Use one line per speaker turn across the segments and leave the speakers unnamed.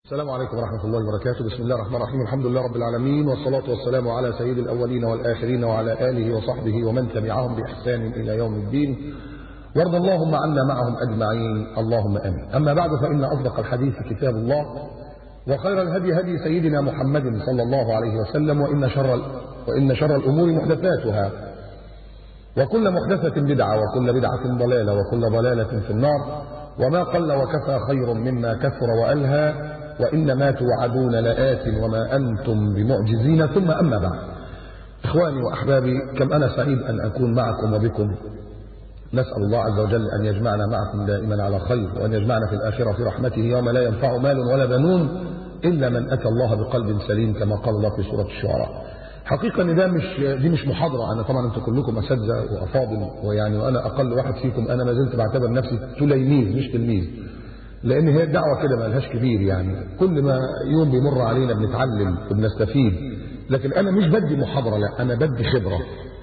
السلام عليكم ورحمة الله وبركاته بسم الله الرحمن الرحيم الحمد لله رب العالمين والصلاة والسلام على سيد الأولين والآخرين وعلى آله وصحبه ومن تبعهم بإحسان إلى يوم الدين وارض اللهم عنا معهم أجمعين اللهم أمين أما بعد فإن أصدق الحديث كتاب الله وخير الهدي هدي سيدنا محمد صلى الله عليه وسلم وإن شر وإن شر الأمور محدثاتها وكل محدثة بدعة وكل بدعة ضلالة وكل ضلالة في النار وما قل وكفى خير مما كثر وألهى وإنما توعدون لآت وما أنتم بمعجزين ثم أما بعد إخواني وأحبابي كم أنا سعيد أن أكون معكم وبكم نسأل الله عز وجل أن يجمعنا معكم دائما على خير وأن يجمعنا في الآخرة في رحمته يوم لا ينفع مال ولا بنون إلا من أتى الله بقلب سليم كما قال الله في سورة الشعراء حقيقة ان ده مش دي مش محاضرة أنا طبعا أنتم كلكم أساتذة وأفاضل ويعني وأنا أقل واحد فيكم أنا ما زلت بعتبر نفسي تلاميذ مش تلميذ لان هي الدعوه كده ما لهاش كبير يعني كل ما يوم بيمر علينا بنتعلم وبنستفيد لكن انا مش بدي محاضره لا انا بدي خبره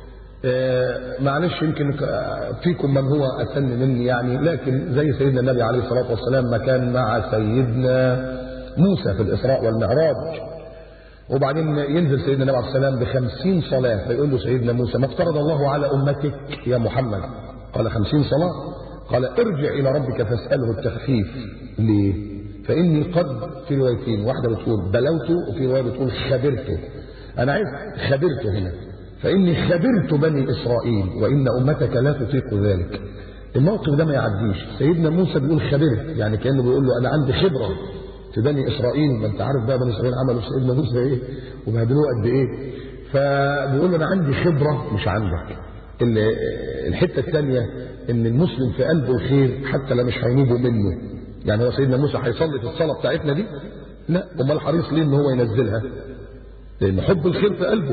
آه معلش يمكن فيكم من هو اسن مني يعني لكن زي سيدنا النبي عليه الصلاه والسلام ما كان مع سيدنا موسى في الاسراء والمعراج وبعدين ينزل سيدنا النبي عليه السلام بخمسين صلاة فيقول له سيدنا موسى ما افترض الله على أمتك يا محمد قال خمسين صلاة قال ارجع إلى ربك فاسأله التخفيف ليه فإني قد في روايتين واحدة بتقول بلوت وفي رواية بتقول خبرته أنا عايز خبرته هنا فإني خبرت بني إسرائيل وإن أمتك لا تطيق ذلك الموقف ده ما يعديش سيدنا موسى بيقول خبرت يعني كأنه بيقول له أنا عندي خبرة في بني إسرائيل ما أنت عارف بقى بني إسرائيل عملوا في سيدنا موسى إيه وبهدلوه قد إيه فبيقول له أنا عندي خبرة مش عندك الحتة الثانية ان المسلم في قلبه الخير حتى لا مش هينوبوا منه يعني هو سيدنا موسى هيصلي في الصلاة بتاعتنا دي لا امال حريص ليه ان هو ينزلها لان حب الخير في قلبه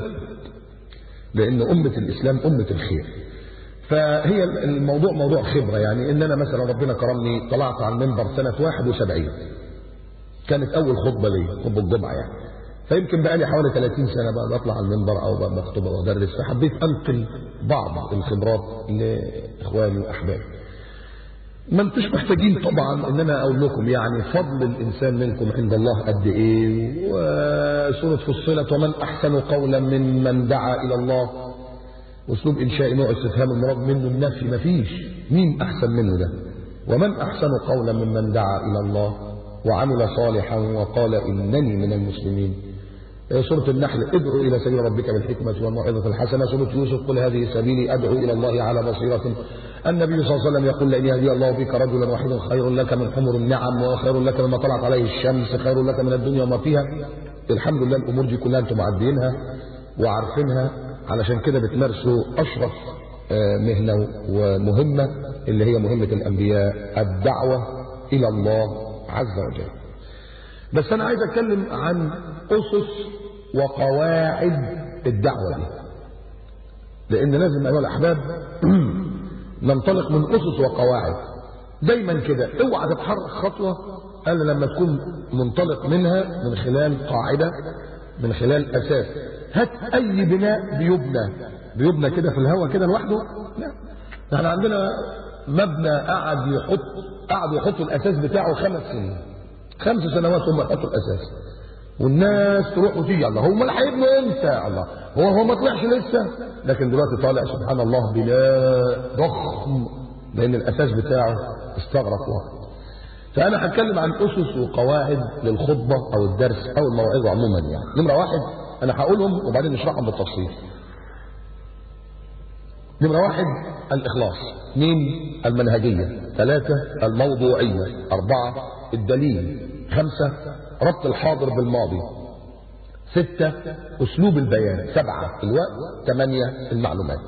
لان امة الاسلام امة الخير فهي الموضوع موضوع خبرة يعني ان انا مثلا ربنا كرمني طلعت على المنبر سنة 71 كانت اول خطبة لي خطبة الجمعة يعني فيمكن بقى لي حوالي 30 سنة بقى بطلع على المنبر أو بقى بخطب أو أدرس فحبيت أنقل بعض الخبرات لإخواني وأحبابي. ما انتوش محتاجين طبعا ان انا اقول لكم يعني فضل الانسان منكم عند الله قد ايه وسوره فصلت ومن احسن قولا ممن دعا الى الله اسلوب انشاء نوع استفهام المراد منه النفي مفيش مين احسن منه ده ومن احسن قولا ممن دعا الى الله وعمل صالحا وقال انني من المسلمين سورة النحل ادعو إلى سبيل ربك بالحكمة والموعظة الحسنة سورة يوسف قل هذه سبيلي أدعو إلى الله على بصيرة النبي صلى الله عليه وسلم يقول لئن يهدي الله بك رجلا واحدا خير لك من حمر النعم وخير لك مما طلعت عليه الشمس خير لك من الدنيا وما فيها الحمد لله الأمور دي كلها أنتم معدينها وعارفينها علشان كده بتمارسوا أشرف مهنة ومهمة اللي هي مهمة الأنبياء الدعوة إلى الله عز وجل بس أنا عايز أتكلم عن أسس وقواعد الدعوة دي لأن لازم أيها الأحباب ننطلق من أسس وقواعد دايما كده اوعى تتحرك خطوة إلا لما تكون منطلق منها من خلال قاعدة من خلال أساس هات أي بناء بيبنى بيبنى كده في الهواء كده لوحده لا احنا عندنا مبنى قعد يحط قعدوا يحطوا الأساس بتاعه خمس سنين خمس سنوات هم يحطوا الأساس والناس تروح وتيجي الله هم اللي هيبنوا امتى الله هو هو ما طلعش لسه لكن دلوقتي طالع سبحان الله بناء ضخم لان الاساس بتاعه استغرق وقت فانا هتكلم عن اسس وقواعد للخطبه او الدرس او الموعظه عموما يعني نمره واحد انا هقولهم وبعدين نشرحهم بالتفصيل نمرة واحد الإخلاص اثنين المنهجية ثلاثة الموضوعية أربعة الدليل خمسة ربط الحاضر بالماضي ستة أسلوب البيان سبعة الوقت ثمانية المعلومات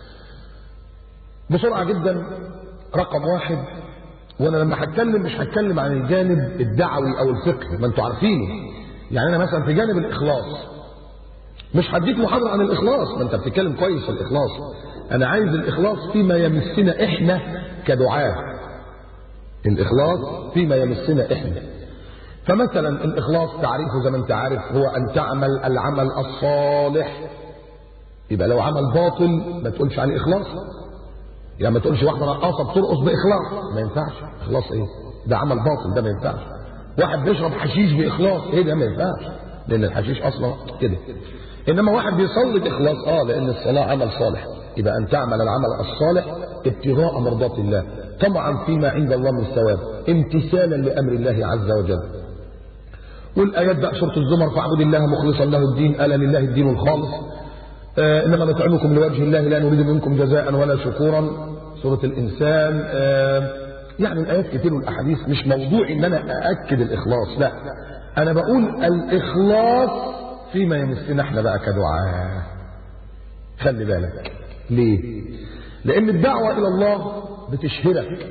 بسرعة جدا رقم واحد وانا لما هتكلم مش هتكلم عن الجانب الدعوي او الفقهي ما انتوا عارفينه يعني انا مثلا في جانب الاخلاص مش هديك محاضره عن الاخلاص ما انت بتتكلم كويس في الاخلاص انا عايز الاخلاص فيما يمسنا احنا كدعاه الاخلاص فيما يمسنا احنا فمثلا الإخلاص تعريفه زي ما أنت عارف هو أن تعمل العمل الصالح يبقى لو عمل باطل ما تقولش عليه إخلاص يعني ما تقولش واحدة رقاصة بترقص بإخلاص ما ينفعش إخلاص إيه ده عمل باطل ده ما ينفعش واحد بيشرب حشيش باخلاص ايه ده ما ينفعش لان الحشيش اصلا كده انما واحد بيصلي باخلاص اه لان الصلاه عمل صالح يبقى ان تعمل العمل الصالح ابتغاء مرضات الله طمعا فيما عند الله من ثواب امتثالا لامر الله عز وجل والايات بقى سوره الزمر فاعبد الله مخلصا له الدين الا لله الدين الخالص آه انما نطعمكم لوجه الله لا نريد منكم جزاء ولا شكورا سوره الانسان آه يعني الايات كتير والاحاديث مش موضوع ان انا ااكد الاخلاص لا انا بقول الاخلاص فيما يمسنا احنا بقى كدعاء خلي بالك ليه لان الدعوه الى الله بتشهرك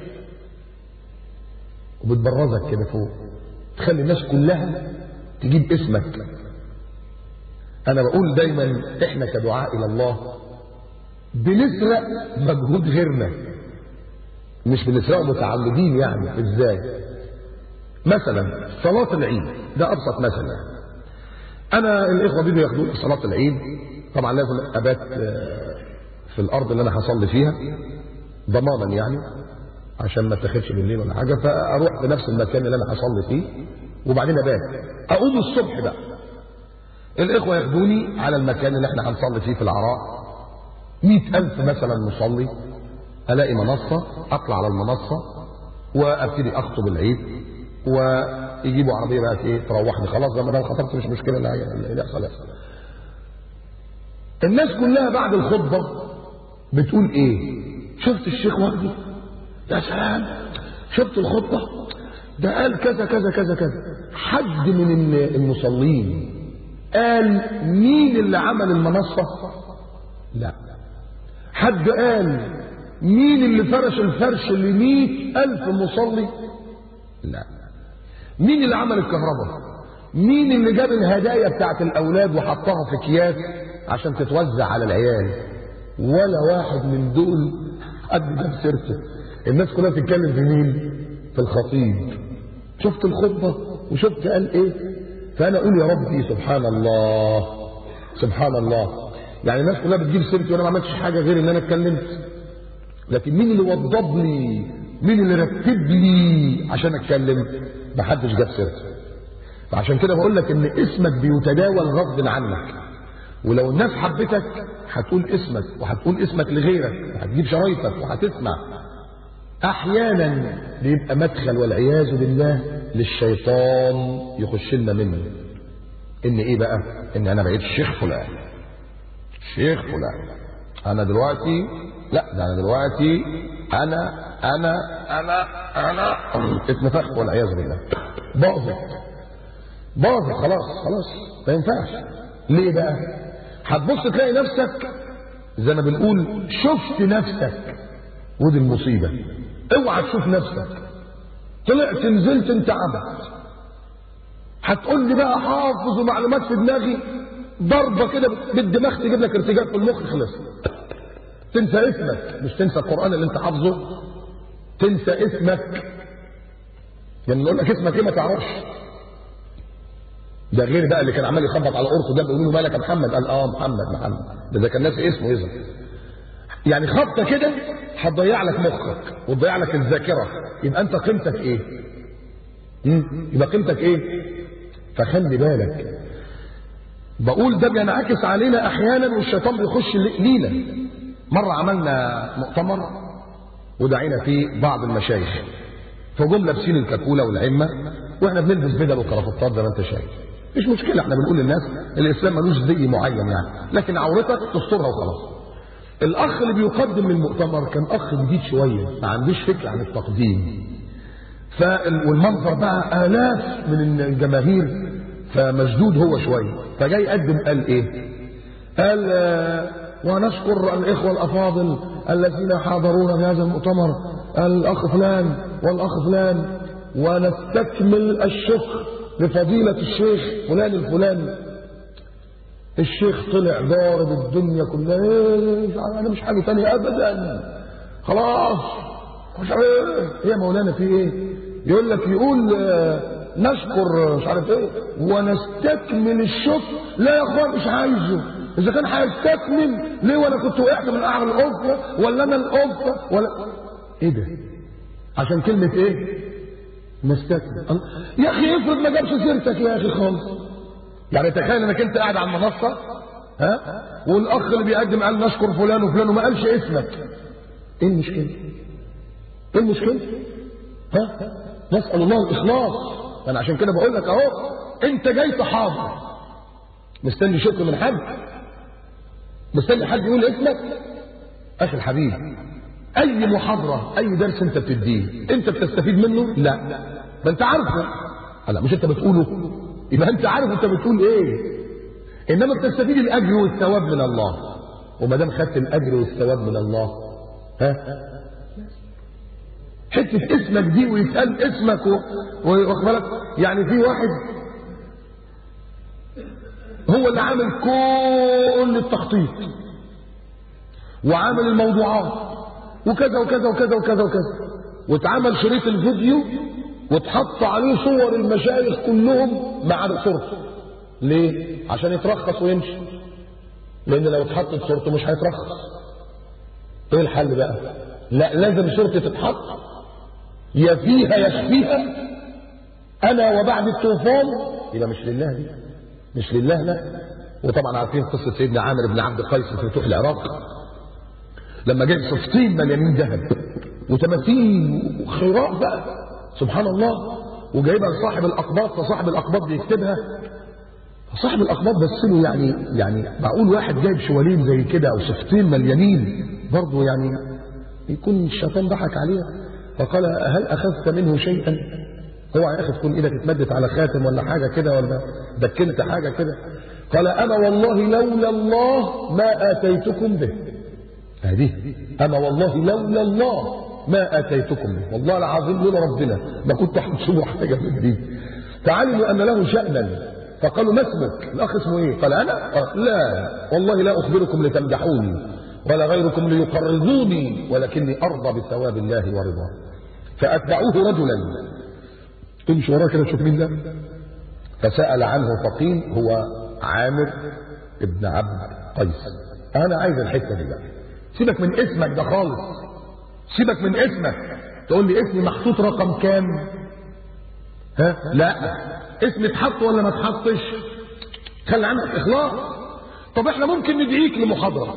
وبتبرزك كده فوق تخلي الناس كلها تجيب اسمك انا بقول دايما احنا كدعاء الى الله بنسرق مجهود غيرنا مش بنسرقه متعمدين يعني ازاي مثلا صلاة العيد ده ابسط مثل انا الاخوه بيجوا ياخدوني صلاة العيد طبعا لازم ابات في الارض اللي انا هصلي فيها ضمانا يعني عشان ما اتاخدش بالليل ولا حاجه فاروح بنفس المكان اللي انا هصلي فيه وبعدين ابات اقوم الصبح بقى الاخوه ياخدوني على المكان اللي احنا هنصلي فيه في العراء مئة ألف مثلا مصلي الاقي منصه اطلع على المنصه وابتدي اخطب العيد ويجيبوا عربيه بقى ايه تروحني خلاص لما انا خطبت مش مشكله لا يحصل يحصل الناس كلها بعد الخطبه بتقول ايه شفت الشيخ وردي يا سلام شفت الخطبه ده قال كذا كذا كذا كذا حد من المصلين قال مين اللي عمل المنصه لا حد قال مين اللي فرش الفرش لمئة ألف مصلي لا مين اللي عمل الكهرباء مين اللي جاب الهدايا بتاعت الأولاد وحطها في أكياس عشان تتوزع على العيال ولا واحد من دول حد جاب سيرته الناس كلها بتتكلم في مين في الخطيب شفت الخطبة وشفت قال ايه فأنا أقول يا ربي سبحان الله سبحان الله يعني الناس كلها بتجيب سيرتي وانا ما عملتش حاجه غير ان انا اتكلمت لكن مين اللي وضب لي مين اللي رتب لي عشان اتكلم محدش جاب سيرتي فعشان كده بقول لك ان اسمك بيتداول غصب عنك ولو الناس حبتك هتقول اسمك وهتقول اسمك لغيرك وهتجيب شرايطك وهتسمع احيانا بيبقى مدخل والعياذ بالله للشيطان يخش لنا منه ان ايه بقى ان انا بقيت الشيخ فلان شيخ فلان انا دلوقتي لا ده انا دلوقتي انا انا انا انا اتنفخت والعياذ بالله باظت باظت خلاص خلاص ما ينفعش ليه بقى هتبص تلاقي نفسك زي ما بنقول شفت نفسك ودي المصيبه اوعى تشوف نفسك طلعت نزلت انت عبد هتقول لي بقى حافظ ومعلومات في دماغي ضربة كده بالدماغ تجيب لك ارتجاج في المخ خلص تنسى اسمك مش تنسى القرآن اللي انت حافظه تنسى اسمك يعني نقول لك اسمك ايه ما تعرفش ده غير بقى اللي كان عمال يخبط على قرصه ده بيقولوا له مالك يا محمد قال اه محمد محمد ده اذا كان ناسي اسمه اذا يعني خبطه كده هتضيع لك مخك وتضيع لك الذاكره يبقى انت قيمتك ايه؟ يبقى قيمتك ايه؟ فخلي بالك بقول ده بينعكس علينا احيانا والشيطان بيخش لينا مره عملنا مؤتمر ودعينا فيه بعض المشايخ فجم لابسين الكاكوله والعمه واحنا بنلبس بدل وكرافتات زي ما انت شايف مش مشكله احنا بنقول للناس الاسلام ملوش زي معين يعني لكن عورتك تسترها وخلاص الاخ اللي بيقدم المؤتمر كان اخ جديد شويه ما عندوش فكره عن التقديم ف والمنظر بقى الاف من الجماهير فمشدود هو شويه فجاي يقدم قال ايه قال آه ونشكر الاخوه الافاضل الذين حاضرونا في هذا المؤتمر الاخ فلان والاخ فلان ونستكمل الشكر لفضيله الشيخ فلان الفلاني الشيخ طلع ضارب الدنيا كلها ايه انا مش حاجه ثانيه ابدا خلاص مش عارف ايه يا مولانا في ايه يقول لك يقول آه نشكر مش عارف ايه ونستكمل الشكر لا يا اخوان مش عايزه اذا كان هيستكمل ليه وانا كنت وقعت من اعلى القفه ولا انا القفه ولا ايه ده عشان كلمه ايه نستثني يا اخي افرض ما جابش سيرتك يا اخي خالص يعني تخيل انك انت قاعد على المنصه ها والاخ اللي بيقدم قال نشكر فلان وفلان وما قالش اسمك ايه المشكله؟ ايه المشكله؟ ها؟ نسال الله الاخلاص انا عشان كده بقول لك اهو انت جاي تحاضر مستني شكر من حد مستني حد يقول اسمك اخي الحبيب اي محاضره اي درس انت بتديه انت بتستفيد منه لا ما انت عارفه لا مش انت بتقوله يبقى انت عارف انت بتقول ايه انما بتستفيد الاجر والثواب من الله وما دام خدت الاجر والثواب من الله ها حته اسمك دي ويتقال اسمك واخد بالك يعني في واحد هو اللي عامل كل التخطيط وعامل الموضوعات وكذا وكذا وكذا وكذا وكذا واتعمل شريط الفيديو واتحط عليه صور المشايخ كلهم مع صورته ليه؟ عشان يترخص ويمشي لان لو اتحطت صورته مش هيترخص ايه الحل بقى؟ لا لازم صورتي تتحط يا فيها يخفيها انا وبعد الطوفان يبقى مش لله دي مش لله لا وطبعا عارفين قصه سيدنا عامر بن عبد قيس في فتوح العراق لما جاء صفتين مليانين ذهب وتماثيل وخيرات بقى سبحان الله وجايبها لصاحب الاقباط فصاحب الاقباط بيكتبها صاحب الاقباط بس له يعني يعني معقول واحد جايب شوالين زي كده او صفتين مليانين برضه يعني يكون الشيطان ضحك عليها فقال هل اخذت منه شيئا هو يا اخي تكون ايدك اتمدت على خاتم ولا حاجه كده ولا دكنت حاجه كده قال انا والله لولا الله ما اتيتكم به هذه انا والله لولا الله ما اتيتكم به والله العظيم لولا ربنا ما كنت هتشوفوا حاجه من دي فعلموا ان له شانا فقالوا ما اسمك الاخ اسمه ايه قال انا قال لا والله لا اخبركم لتمدحوني ولا غيركم ليقرضوني ولكني ارضى بثواب الله ورضاه فاتبعوه رجلا تمشي وراه كده تشوف مين ده فسال عنه فقيل هو عامر ابن عبد قيس انا عايز الحته دي بقى سيبك من اسمك ده خالص سيبك من اسمك تقول لي اسمي محطوط رقم كام ها لا اسمي اتحط ولا ما اتحطش خلي عندك اخلاص طب احنا ممكن ندعيك لمحاضره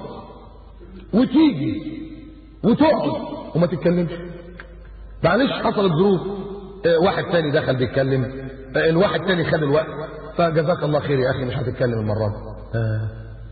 وتيجي وتقعد وما تتكلمش معلش حصلت ظروف اه واحد تاني دخل بيتكلم اه الواحد تاني خد الوقت فجزاك الله خير يا اخي مش هتتكلم المره دي ها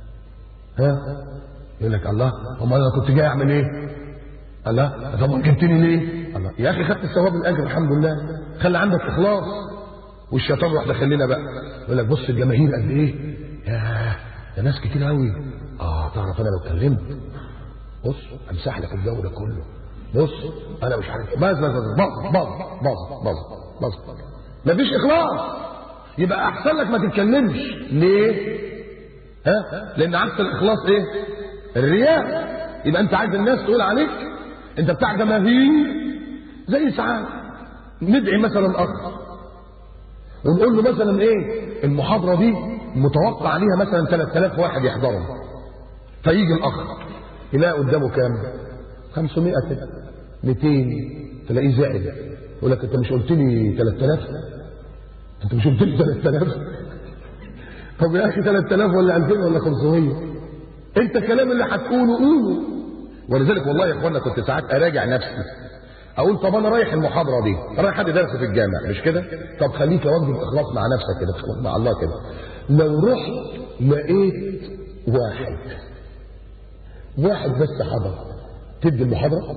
ها يقول لك الله امال انا كنت جاي اعمل ايه الله طب جبتني ليه الله يا اخي خدت الثواب الاجر الحمد لله خلي عندك اخلاص والشيطان راح داخل لنا بقى يقول لك بص الجماهير قد ايه ياه ده ناس كتير قوي اه تعرف انا لو اتكلمت بص امسح لك الجو ده كله بص انا مش عارف بس بس بس باظ باظ باظ باظ باظ مفيش اخلاص يبقى احسن لك ما تتكلمش ليه ها لان عكس الاخلاص ايه الرياء يبقى انت عايز الناس تقول عليك انت بتاع جماهير زي ساعات ندعي مثلا اخ ونقول له مثلا ايه المحاضره دي متوقع عليها مثلا 3000 واحد يحضروا فيجي الاخ يلاقي قدامه كام 500 كده 200 تلاقيه زائد يقول لك انت مش قلت لي 3000 انت مش قلت لي 3000 طب يا اخي 3000 ولا 2000 ولا 500 انت الكلام اللي هتقوله قوله ولذلك والله يا اخوانا كنت ساعات اراجع نفسي اقول طب انا رايح المحاضره دي رايح حد درس في الجامع مش كده طب خليك اوجه اخلاص مع نفسك كده مع الله كده لو رحت لقيت واحد واحد بس حضر تدي المحاضره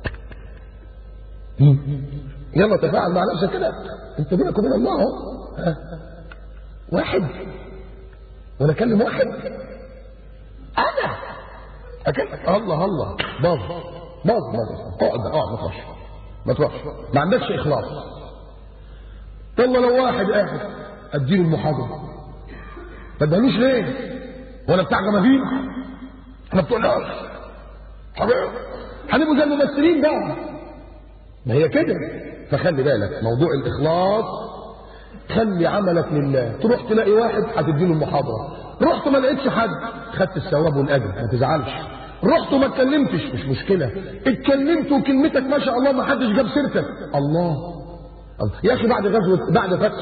يلا تفاعل مع نفسك كده انت بينك وبين الله اهو واحد وانا اكلم واحد انا اكلم الله الله باظ باظ باظ اقعد اقعد ما تروحش ما تروحش ما عندكش اخلاص يلا لو واحد قاعد اديله المحاضره ما ادانيش ليه وانا بتاع جماهير احنا بتوع ناس حبيبي هنبقوا زي الممثلين بقى ما هي كده فخلي بالك موضوع الاخلاص خلي عملك لله تروح تلاقي واحد هتديله المحاضره رحت ما لقيتش حد خدت الثواب والاجر ما تزعلش رحت وما اتكلمتش مش مشكله اتكلمت وكلمتك ما شاء الله ما حدش جاب سيرتك الله يا اخي بعد غزوه بعد فتح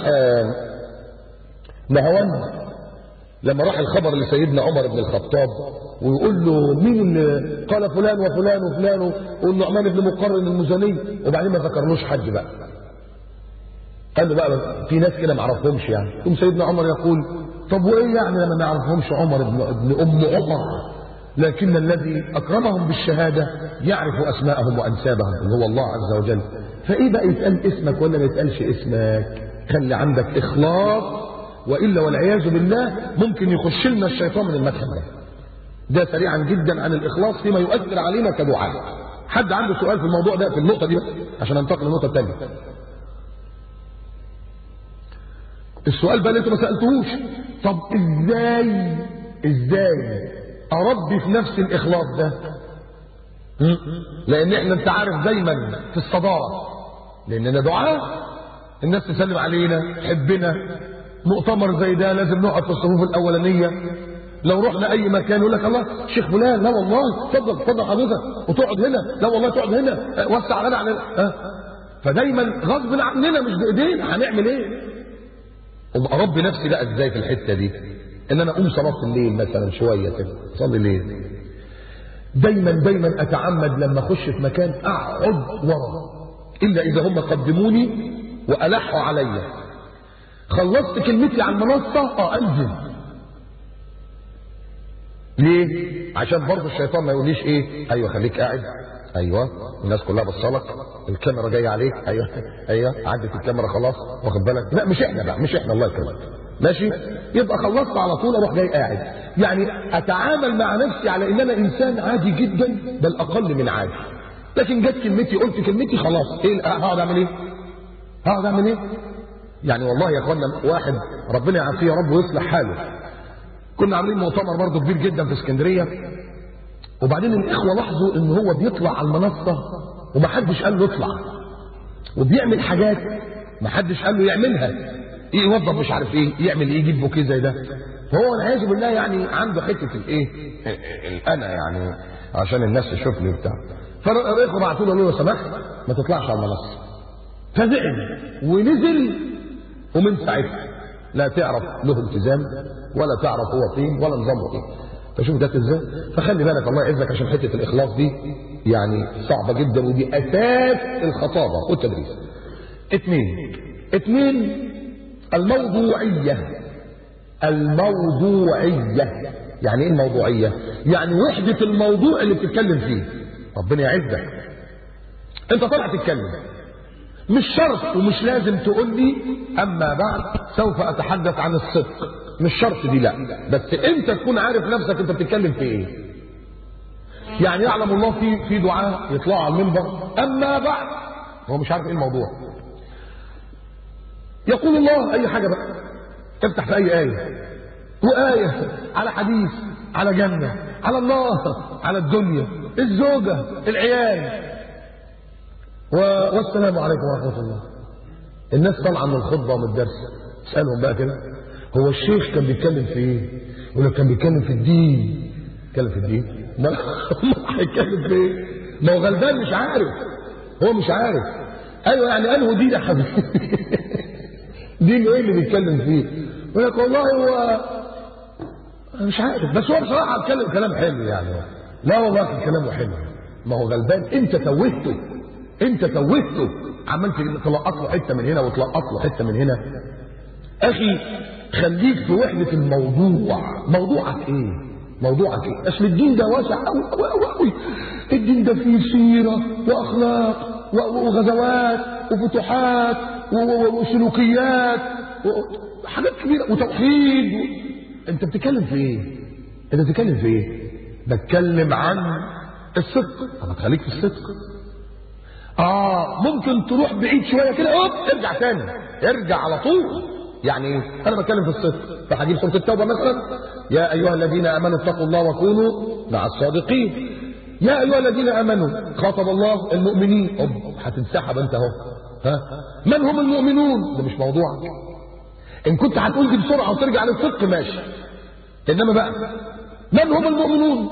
نهوان لما راح الخبر لسيدنا عمر بن الخطاب ويقول له مين اللي قال فلان وفلان وفلان والنعمان بن مقرن المزني وبعدين ما ذكرلوش حد بقى قال له بقى في ناس كده ما اعرفهمش يعني ثم سيدنا عمر يقول طب وايه يعني لما ما نعرفهمش عمر بن ابن ام عمر لكن الذي اكرمهم بالشهاده يعرف اسماءهم وانسابهم اللي هو الله عز وجل فايه بقى يتقال اسمك ولا ما يتقالش اسمك خلي عندك اخلاص والا والعياذ بالله ممكن يخش لنا الشيطان من المدخل ده ده سريعا جدا عن الاخلاص فيما يؤثر علينا كدعاء حد عنده سؤال في الموضوع ده في النقطه دي بس عشان انتقل للنقطه الثانيه السؤال بقى اللي انتوا ما سالتوهوش طب ازاي ازاي اربي في نفسي الاخلاص ده م? لان احنا انت عارف دايما في الصداره لاننا دعاء الناس تسلم علينا تحبنا مؤتمر زي ده لازم نقعد في الصفوف الاولانيه لو رحنا اي مكان يقول لك الله شيخ فلان لا والله اتفضل اتفضل حضرتك وتقعد هنا لا والله تقعد هنا أه، وسع لنا على أه. فدايما غصب عننا مش بايدينا هنعمل ايه اربي نفسي بقى ازاي في الحته دي ان انا اقوم صلاه الليل مثلا شويه كده اصلي الليل دايما دايما اتعمد لما اخش في مكان اقعد ورا الا اذا هم قدموني والحوا عليا خلصت كلمتي على المنصه اه انزل ليه عشان برضه الشيطان ما يقوليش ايه ايوه خليك قاعد ايوه الناس كلها بصلك الكاميرا جايه عليك ايوه ايوه عدت الكاميرا خلاص واخد بالك لا مش احنا بقى مش احنا الله يكرمك ماشي يبقى خلصت على طول اروح جاي قاعد يعني اتعامل مع نفسي على ان انا انسان عادي جدا بل اقل من عادي لكن جت كلمتي قلت كلمتي خلاص ايه هقعد اعمل ايه هقعد اعمل ايه يعني والله يا اخوانا واحد ربنا يعافيه يا رب ويصلح حاله كنا عاملين مؤتمر برضه كبير جدا في اسكندريه وبعدين الاخوه لاحظوا ان هو بيطلع على المنصه ومحدش قال له يطلع وبيعمل حاجات محدش قال له يعملها يوظف مش عارف ايه يعمل ايه يجيب بوكيه زي ده فهو والعياذ بالله يعني عنده حته الايه الانا يعني عشان الناس تشوفني وبتاع فالاخوه بعتوا له لو سمحت ما تطلعش على المنصه فزعل ونزل ومن ساعتها لا تعرف له التزام ولا تعرف هو فين ولا نظامه ايه فشوف ده ازاي فخلي بالك الله يعزك عشان حته الاخلاص دي يعني صعبه جدا ودي اساس الخطابه والتدريس اثنين اثنين الموضوعيه الموضوعيه يعني ايه الموضوعيه يعني وحده الموضوع اللي بتتكلم فيه ربنا يعزك انت طالع تتكلم مش شرط ومش لازم تقول لي اما بعد سوف اتحدث عن الصدق مش شرط دي لا بس انت تكون عارف نفسك انت بتتكلم في ايه يعني يعلم الله في في دعاء يطلعوا على المنبر اما بعد هو مش عارف ايه الموضوع يقول الله اي حاجه بقى افتح في اي ايه وايه على حديث على جنه على الله على الدنيا الزوجه العيال و... والسلام عليكم ورحمه الله الناس طالعه من الخطبه ومن الدرس اسالهم بقى كده هو الشيخ كان بيتكلم في ايه يقول لك كان بيتكلم في الدين بيتكلم في الدين ما هيتكلم في ايه ما هو غلبان مش عارف هو مش عارف ايوه يعني انه دين يا حبيبي دين ايه اللي بيتكلم فيه يقول لك والله هو أنا مش عارف بس هو بصراحه اتكلم كلام حلو يعني لا والله كان كلامه حلو ما هو غلبان انت توهته انت توهته عمال تلقط له حته من هنا وتلقط له حته من هنا اخي خليك في وحده الموضوع موضوعك ايه موضوعك ايه اصل الدين ده واسع قوي قوي قوي قوي الدين ده فيه سيره واخلاق وغزوات وفتوحات وسلوكيات وحاجات كبيره وتوحيد و... انت بتتكلم في ايه انت بتتكلم في ايه بتكلم عن الصدق طب خليك في الصدق اه ممكن تروح بعيد شويه كده اوب ارجع تاني ارجع على طول يعني انا بتكلم في الصدق فهجيب سوره التوبه مثلا يا ايها الذين امنوا اتقوا الله وكونوا مع الصادقين يا ايها الذين امنوا خاطب الله المؤمنين أوب هتنسحب انت اهو ها من هم المؤمنون ده مش موضوعك ان كنت هتقول دي بسرعه وترجع للصدق ماشي انما بقى من هم المؤمنون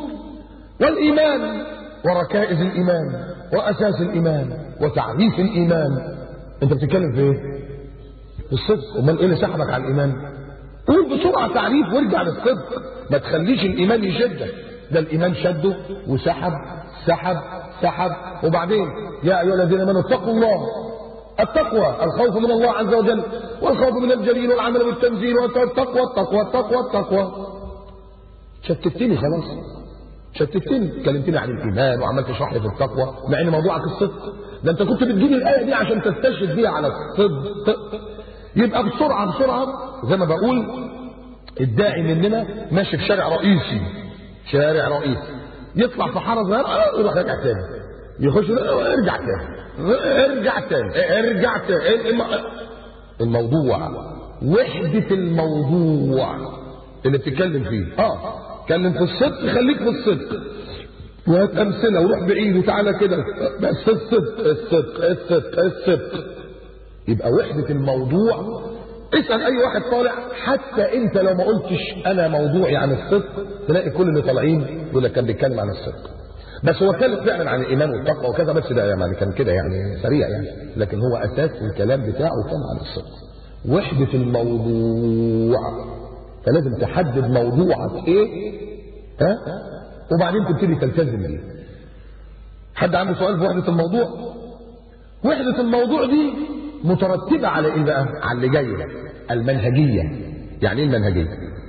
والايمان وركائز الايمان واساس الايمان وتعريف الايمان انت بتتكلم في ايه في الصدق امال ايه اللي سحبك على الايمان قول بسرعه تعريف وارجع للصدق ما تخليش الايمان يشدك ده الايمان شده وسحب سحب سحب وبعدين يا ايها الذين امنوا اتقوا الله التقوى الخوف من الله عز وجل والخوف من الجليل والعمل بالتنزيل والتقوى التقوى التقوى التقوى شتتني خلاص شتتني كلمتني عن الايمان وعمال تشرح لي في التقوى مع ان موضوعك الصدق ده انت كنت بتجيب الايه دي عشان تستشهد بيها على الصدق يبقى بسرعه بسرعه زي ما بقول الداعي مننا ماشي في شارع رئيسي شارع رئيسي يطلع في حاره صغيره يروح راجع تاني يخش ارجع تاني ارجع تاني ارجع تاني الموضوع وحدة الموضوع اللي بتتكلم فيه اه اتكلم في الصدق خليك في الصدق وهات امثله وروح بعيد وتعالى كده بس الصدق الصدق الصدق الصدق يبقى وحدة الموضوع اسأل أي واحد طالع حتى أنت لو ما قلتش أنا موضوعي عن الصدق تلاقي كل اللي طالعين يقول لك كان بيتكلم عن الصدق بس هو اتكلم فعلا عن الإيمان والتقوى وكذا بس ده يعني كان كده يعني سريع يعني لكن هو أساس الكلام بتاعه كان عن الصدق وحدة الموضوع فلازم تحدد موضوعك إيه ها وبعدين تبتدي تلتزم بيه حد عنده سؤال في وحدة الموضوع وحدة الموضوع دي مترتبة على ايه بقى على اللي جاي ده المنهجية يعني ايه المنهجية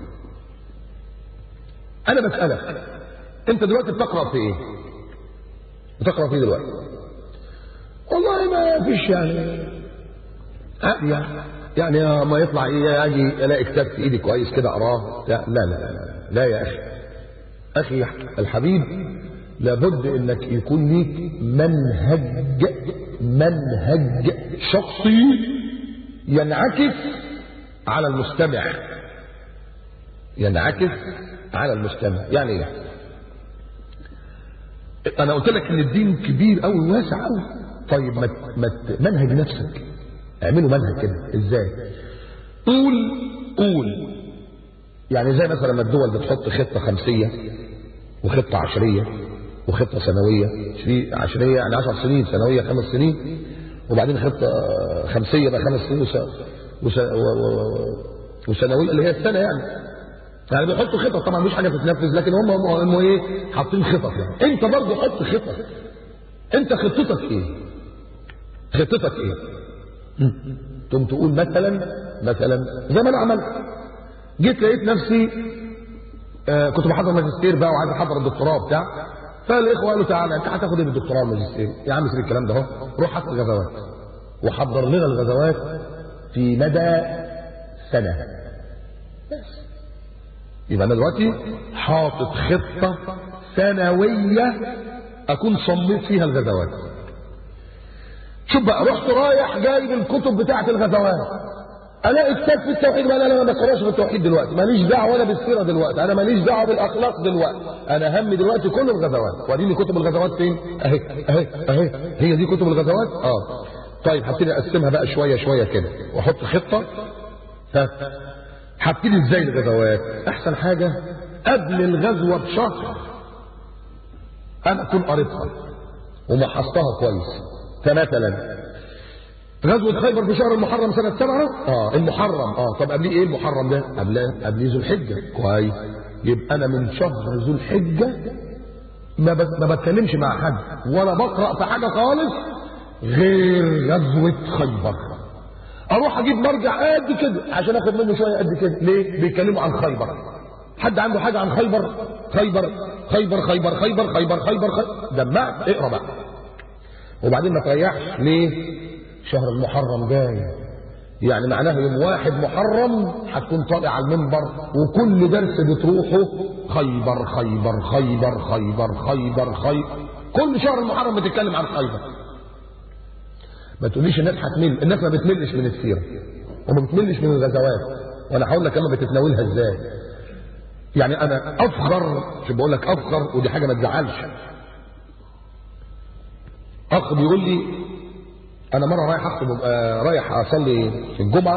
انا بسألك انت دلوقتي بتقرأ في ايه بتقرأ في ايه دلوقتي والله ما فيش يعني عادي يعني يعني ما يطلع ايه اجي الاقي كتاب في ايدي كويس كده اقراه لا لا لا لا, لا يا اخي اخي الحبيب لابد انك يكون ليك منهج منهج شخصي ينعكس على المستمع ينعكس على المستمع يعني ايه انا قلت لك ان الدين كبير قوي واسع قوي طيب ما ما منهج نفسك اعملوا منهج كده ازاي قول قول يعني زي مثلا لما الدول بتحط خطه خمسيه وخطه عشريه وخطه سنويه في عشريه يعني 10 سنين سنويه خمس سنين وبعدين خطه خمسيه بقى خمس سنين وس... وس... و... و... وسنويه اللي هي السنه يعني يعني بيحطوا خطط طبعا مش حاجه تتنفذ لكن هم هم, هم ايه حاطين خطط يعني انت برضه حط خطط انت خطتك ايه خطتك ايه تقوم تقول مثلا مثلا زي ما انا عملت جيت لقيت نفسي آه كنت بحضر ماجستير بقى وعايز احضر الدكتوراه بتاع فالاخوه قالوا تعالى انت هتاخد ايه بالدكتوراه والماجستير يا عم سيب الكلام ده اهو روح هات الغزوات وحضر لنا الغزوات في مدى سنه بس يبقى انا دلوقتي حاطط خطه سنويه اكون صميت فيها الغزوات شوف بقى رحت رايح جايب الكتب بتاعه الغزوات الاقي كتاب في التوحيد ولا انا ما بقراش في التوحيد دلوقتي ماليش دعوه ولا بالسيره دلوقتي انا ماليش دعوه بالاخلاق دلوقتي انا همي دلوقتي كل الغزوات وريني كتب الغزوات فين اهي اهي اهي هي دي كتب الغزوات اه طيب هبتدي اقسمها بقى شويه شويه كده واحط خطه ها هبتدي ازاي الغزوات احسن حاجه قبل الغزوه بشهر انا اكون قريتها ومحصتها كويس فمثلا غزوة خيبر في شهر المحرم سنة سبعة اه المحرم اه طب قبليه ايه المحرم ده قبليه قبليه ذو الحجة كويس يبقى انا من شهر ذو الحجة ما ما بتكلمش مع حد ولا بقرأ في حاجة خالص غير غزوة خيبر اروح اجيب مرجع قد كده عشان اخد منه شويه قد كده ليه بيتكلموا عن خيبر حد عنده حاجه عن خيبر خيبر خيبر خيبر خيبر خيبر خيبر, خيبر. دمعت اقرا بقى وبعدين ما تريحش ليه شهر المحرم جاي يعني معناه يوم واحد محرم هتكون طالع على المنبر وكل درس بتروحه خيبر خيبر خيبر خيبر خيبر خيبر كل شهر المحرم بتتكلم عن خيبر ما تقوليش الناس هتمل الناس ما بتملش من السيره وما بتملش من الغزوات وانا هقول لك انا بتتناولها ازاي يعني انا افخر شو بقول لك افخر ودي حاجه ما تزعلش اخ بيقول لي انا مره رايح اخطب آه رايح اصلي في الجمعه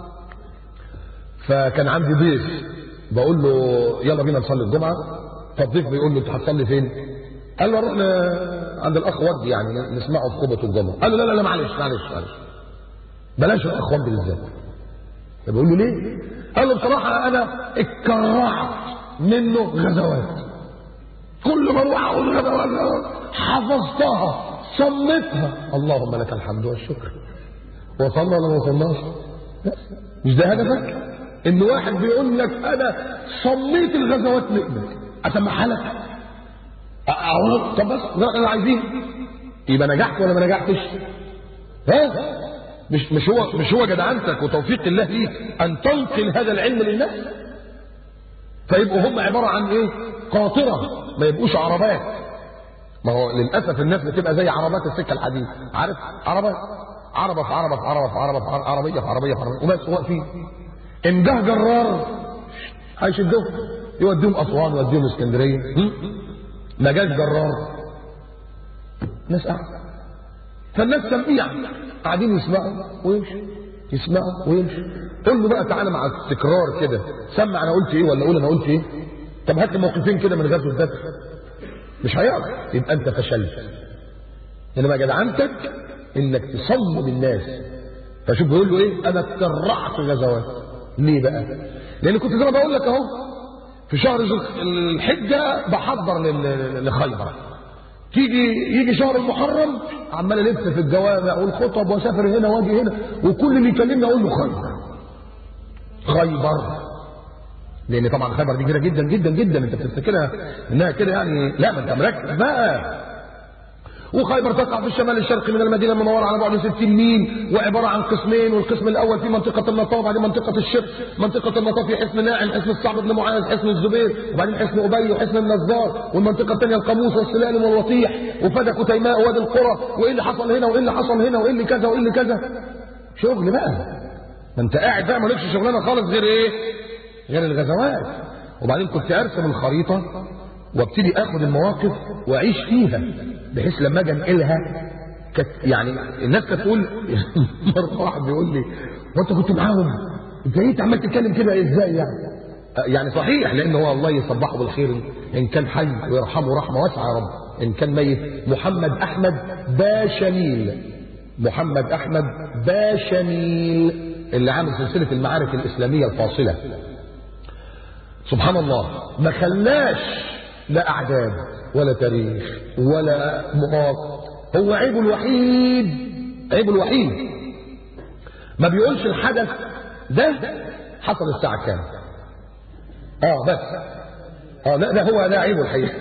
فكان عندي ضيف بقول له يلا بينا نصلي الجمعه فالضيف بيقول له انت هتصلي فين؟ قال له نروح عند الاخ ودي يعني نسمعه في خطبه الجمعه قال له لا لا لا معلش معلش معلش بلاش الاخوان بالذات بيقول له ليه قال له بصراحه انا اتكرعت منه غزوات كل ما اروح اقول غزوات حفظتها صمتها اللهم لك الحمد والشكر وصلنا ولا ما وصلناش مش ده هدفك ان واحد بيقول لك انا صميت الغزوات منك اسمعها لك أعوض طب بس ده اللي عايزين يبقى نجحت ولا ما نجحتش ها مش مش هو مش هو جدعنتك وتوفيق الله ليك ان تنقل هذا العلم للناس فيبقوا هم عباره عن ايه قاطره ما يبقوش عربات ما هو للاسف الناس بتبقى زي عربات السكه الحديد عارف عربات عربه في عربه في عربه في عربه في عربه عربيه في عربيه في عربيه وبس واقفين ان جه جرار هيشدهم يوديهم اسوان يوديهم اسكندريه ما جاش جرار ناس قاعده فالناس سميع قاعدين يسمعوا ويمشوا يسمعوا ويمشوا قول له بقى تعالى مع التكرار كده سمع انا قلت ايه ولا قول انا قلت ايه طب هات لي موقفين كده من غزوه بدر مش هيعرف يبقى انت فشلت انما جدعنتك انك تصمم الناس فشوف بيقول له ايه انا اتكرعت غزوات ليه بقى لان كنت زي ما بقول لك اهو في شهر الحجه بحضر لخيبر تيجي يجي شهر المحرم عمال الف في الجوامع والخطب واسافر هنا واجي هنا وكل اللي يكلمني اقول له خيبر خيبر لان طبعا خيبر دي كبيره جدا جدا جدا انت بتفتكرها انها كده يعني لا ما انت مركز بقى وخيبر تقع في الشمال الشرقي من المدينه المنوره على بعد 60 ميل وعباره عن قسمين والقسم الاول في منطقه النطاف وبعدين منطقه الشرق منطقه النطاف في حصن ناعم حصن الصعب بن معاذ حصن الزبير وبعدين حصن ابي وحصن النزار والمنطقه الثانيه القاموس والسلالم والوطيح وفدك وتيماء ووادي القرى وايه اللي حصل هنا وايه اللي حصل هنا وايه اللي كذا وايه اللي كذا شغل بقى ما انت قاعد بقى مالكش شغلانه خالص غير ايه غير الغزوات وبعدين كنت ارسم الخريطه وابتدي اخد المواقف واعيش فيها بحيث لما اجي انقلها كانت يعني الناس كانت تقول مره واحد بيقول لي وانت كنت معاهم انت ايه عمال تتكلم كده ازاي يعني يعني صحيح لان هو الله يصبحه بالخير ان كان حي ويرحمه رحمه واسعه يا رب ان كان ميت محمد احمد باشميل محمد احمد باشميل اللي عامل سلسله المعارك الاسلاميه الفاصله سبحان الله ما خلاش لا اعداد ولا تاريخ ولا مواقف هو عيبه الوحيد عيبه الوحيد ما بيقولش الحدث ده حصل الساعة كام اه بس اه لا ده هو ده عيبه الحقيقة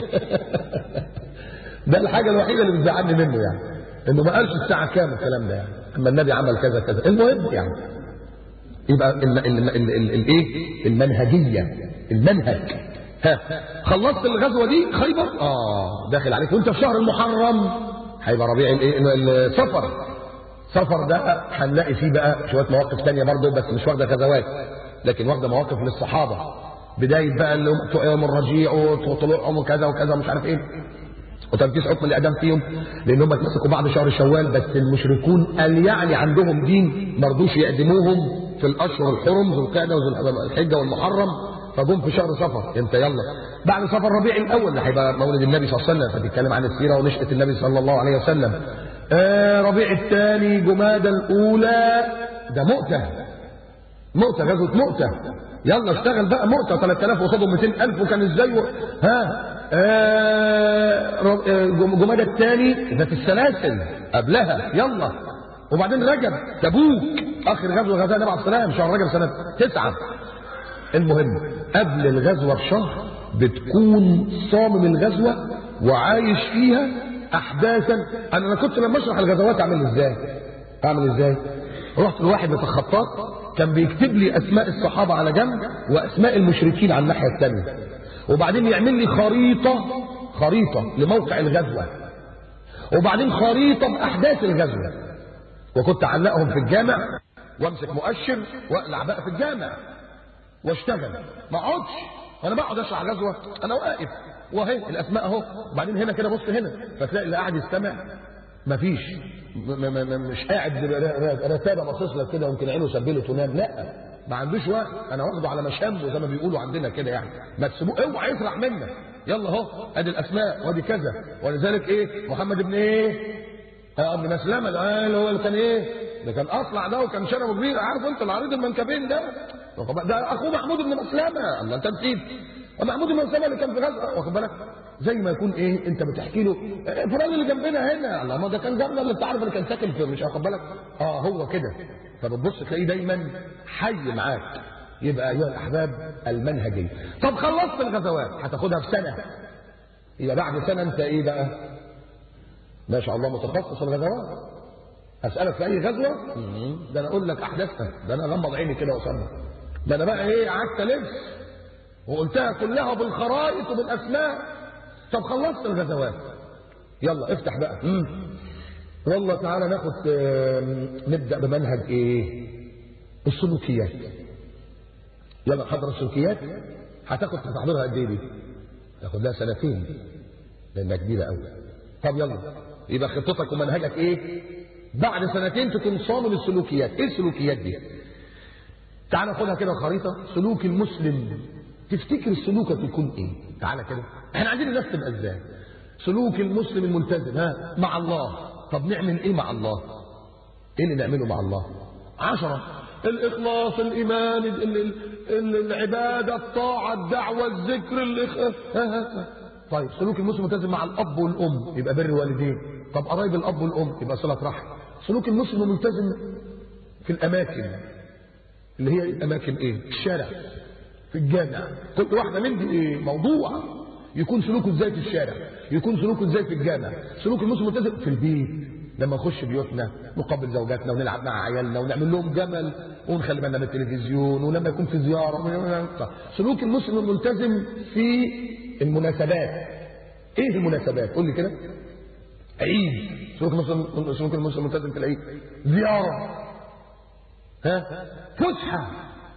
ده الحاجة الوحيدة اللي بتزعلني منه يعني انه ما قالش الساعة كام الكلام ده يعني اما النبي عمل كذا كذا المهم يعني يبقى الايه المنهجية المنهج ها خلصت الغزوه دي خيبر اه داخل عليك وانت في شهر المحرم هيبقى ربيع الايه السفر سفر ده هنلاقي فيه بقى شويه مواقف ثانيه برضه بس مش واخده غزوات لكن واخده مواقف للصحابه بدايه بقى اللي يوم الرجيع وطلوعهم وكذا وكذا ومش عارف ايه وتنفيذ حكم الاعدام فيهم لان هم اتمسكوا بعد شهر شوال بس المشركون قال يعني عندهم دين ما رضوش يقدموهم في الاشهر الحرم ذو القعده وذو الحجه والمحرم فجم في شهر صفر انت يلا بعد صفر ربيع الاول اللي هيبقى مولد النبي صلى الله عليه وسلم فبيتكلم عن السيره ونشاه النبي صلى الله عليه وسلم آه ربيع الثاني جمادى الاولى ده مؤته مؤته غزوه مؤته يلا اشتغل بقى مؤته 3000 قصادهم 200000 وكان ازاي و... ها آه جمادى الثاني ذات السلاسل قبلها يلا وبعدين رجب تبوك اخر غزوه غزاها النبي عليه السلام شهر رجب سنه تسعه المهم قبل الغزوة بشهر بتكون صامم الغزوة وعايش فيها أحداثا أنا, أنا كنت لما أشرح الغزوات أعمل إزاي أعمل إزاي رحت لواحد من الخطاط كان بيكتب لي أسماء الصحابة على جنب وأسماء المشركين على الناحية الثانية وبعدين يعمل لي خريطة خريطة لموقع الغزوة وبعدين خريطة بأحداث الغزوة وكنت أعلقهم في الجامع وامسك مؤشر واقلع بقى في الجامع واشتغل ما اقعدش انا بقعد اشرح غزوه انا واقف وهي الاسماء اهو وبعدين هنا كده بص هنا فتلاقي اللي قاعد يستمع مفيش مش قاعد رتابه باصص لك كده ويمكن عينه سبله تنام لا ما عندوش وقت انا واخده على مشام وزي ما بيقولوا عندنا كده يعني ما تسيبوه اوعى يسرح منك يلا اهو ادي الاسماء وادي كذا ولذلك ايه محمد بن ايه ابن مسلمه اللي هو اللي كان ايه ده كان اصلع ده وكان شنبه كبير عارف انت العريض المنكبين ده ده اخوه محمود بن مسلمه الله انت نسيت محمود بن مسلمه اللي كان في غزه واخد بالك زي ما يكون ايه انت بتحكي له إيه فلان اللي جنبنا هنا الله ما ده كان جنبنا اللي انت عارف اللي كان ساكن في مش واخد بالك اه هو كده فبتبص تلاقيه دايما حي معاك يبقى ايها الاحباب المنهجي طب خلصت الغزوات هتاخدها في سنه يبقى بعد سنه انت ايه بقى ما شاء الله متخصص في الغزوات اسالك في اي غزوه ده انا اقول لك احداثها ده انا غمض عيني كده واسمع ده انا بقى ايه قعدت الف وقلتها كلها بالخرائط وبالاسماء طب خلصت الغزوات يلا افتح بقى مم. والله تعالى ناخد نبدا بمنهج ايه السلوكيات يلا حضر السلوكيات هتاخد في تحضيرها قد ايه دي تاخد لها سنتين لانها كبيره قوي طب يلا يبقى خطتك ومنهجك ايه بعد سنتين تكون صامل السلوكيات ايه السلوكيات دي تعال ناخدها كده خريطه سلوك المسلم تفتكر سلوكك يكون ايه تعالى كده احنا عايزين الناس تبقى ازاي سلوك المسلم الملتزم ها مع الله طب نعمل ايه مع الله ايه اللي نعمله مع الله عشرة الإخلاص الإيمان ال ال ال العبادة الطاعة الدعوة الذكر الإخ... طيب سلوك المسلم الملتزم مع الأب والأم يبقى بر والدين طب قرايب الأب والأم يبقى صلة رحم سلوك المسلم الملتزم في الأماكن اللي هي الأماكن إيه الشارع في الجامع كل واحدة من دي إيه موضوع يكون سلوكه ازاي في الشارع يكون سلوكه ازاي في الجامع سلوك المسلم الملتزم في البيت لما نخش بيوتنا نقابل زوجاتنا ونلعب مع عيالنا ونعمل لهم جمل ونخلي بالنا من التلفزيون ولما يكون في زياره سلوك المسلم الملتزم في المناسبات ايه المناسبات قول لي كده عيد سلوك المسلم سلوك المسلم الملتزم في العيد زياره ها فسحه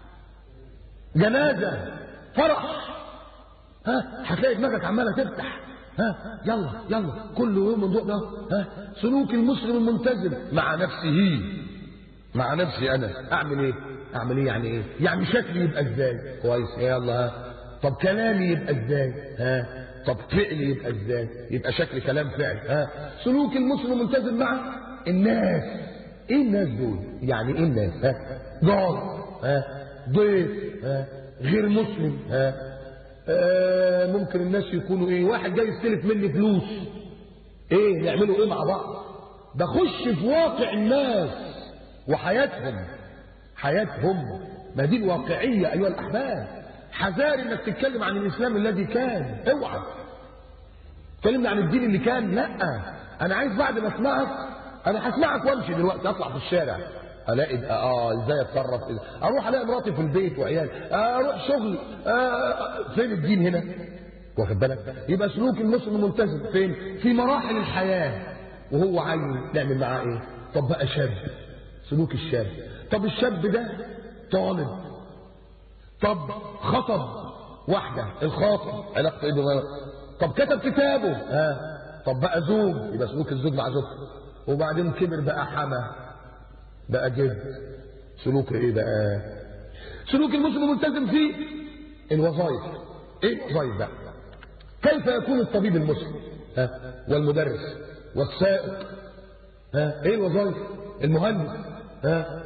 جنازه فرح ها هتلاقي دماغك عماله تفتح ها يلا يلا كل يوم موضوع ده ها سلوك المسلم الملتزم مع نفسه مع نفسي انا اعمل ايه اعمل ايه يعني ايه يعني شكلي يبقى ازاي كويس يلا ها طب كلامي يبقى ازاي ها طب فعلي يبقى ازاي يبقى شكل كلام فعل ها سلوك المسلم الملتزم مع الناس ايه الناس دول يعني ايه الناس ها جار ها ضيف ها غير مسلم ها آه ممكن الناس يكونوا ايه واحد جاي يستلف مني فلوس ايه نعملوا ايه مع بعض بخش في واقع الناس وحياتهم حياتهم ما دي الواقعية ايها الاحباب حذار انك تتكلم عن الاسلام الذي كان اوعى تكلمنا عن الدين اللي كان لا انا عايز بعد ما اسمعك انا هسمعك وامشي دلوقتي اطلع في الشارع الاقي اه ازاي اتصرف اروح الاقي مراتي في البيت وعيالي اروح شغل آه فين الدين هنا واخد بالك يبقى سلوك المسلم الملتزم فين في مراحل الحياه وهو عايز نعمل معاه ايه طب بقى شاب سلوك الشاب طب الشاب ده طالب طب خطب واحده الخاطب علاقته ايه طب كتب كتابه ها طب بقى زوج يبقى سلوك الزوج مع زوجته وبعدين كبر بقى حما بقى جد سلوك ايه بقى سلوك المسلم الملتزم فيه الوظائف ايه الوظائف بقى كيف يكون الطبيب المسلم ها والمدرس والسائق ها ايه الوظائف المهندس ها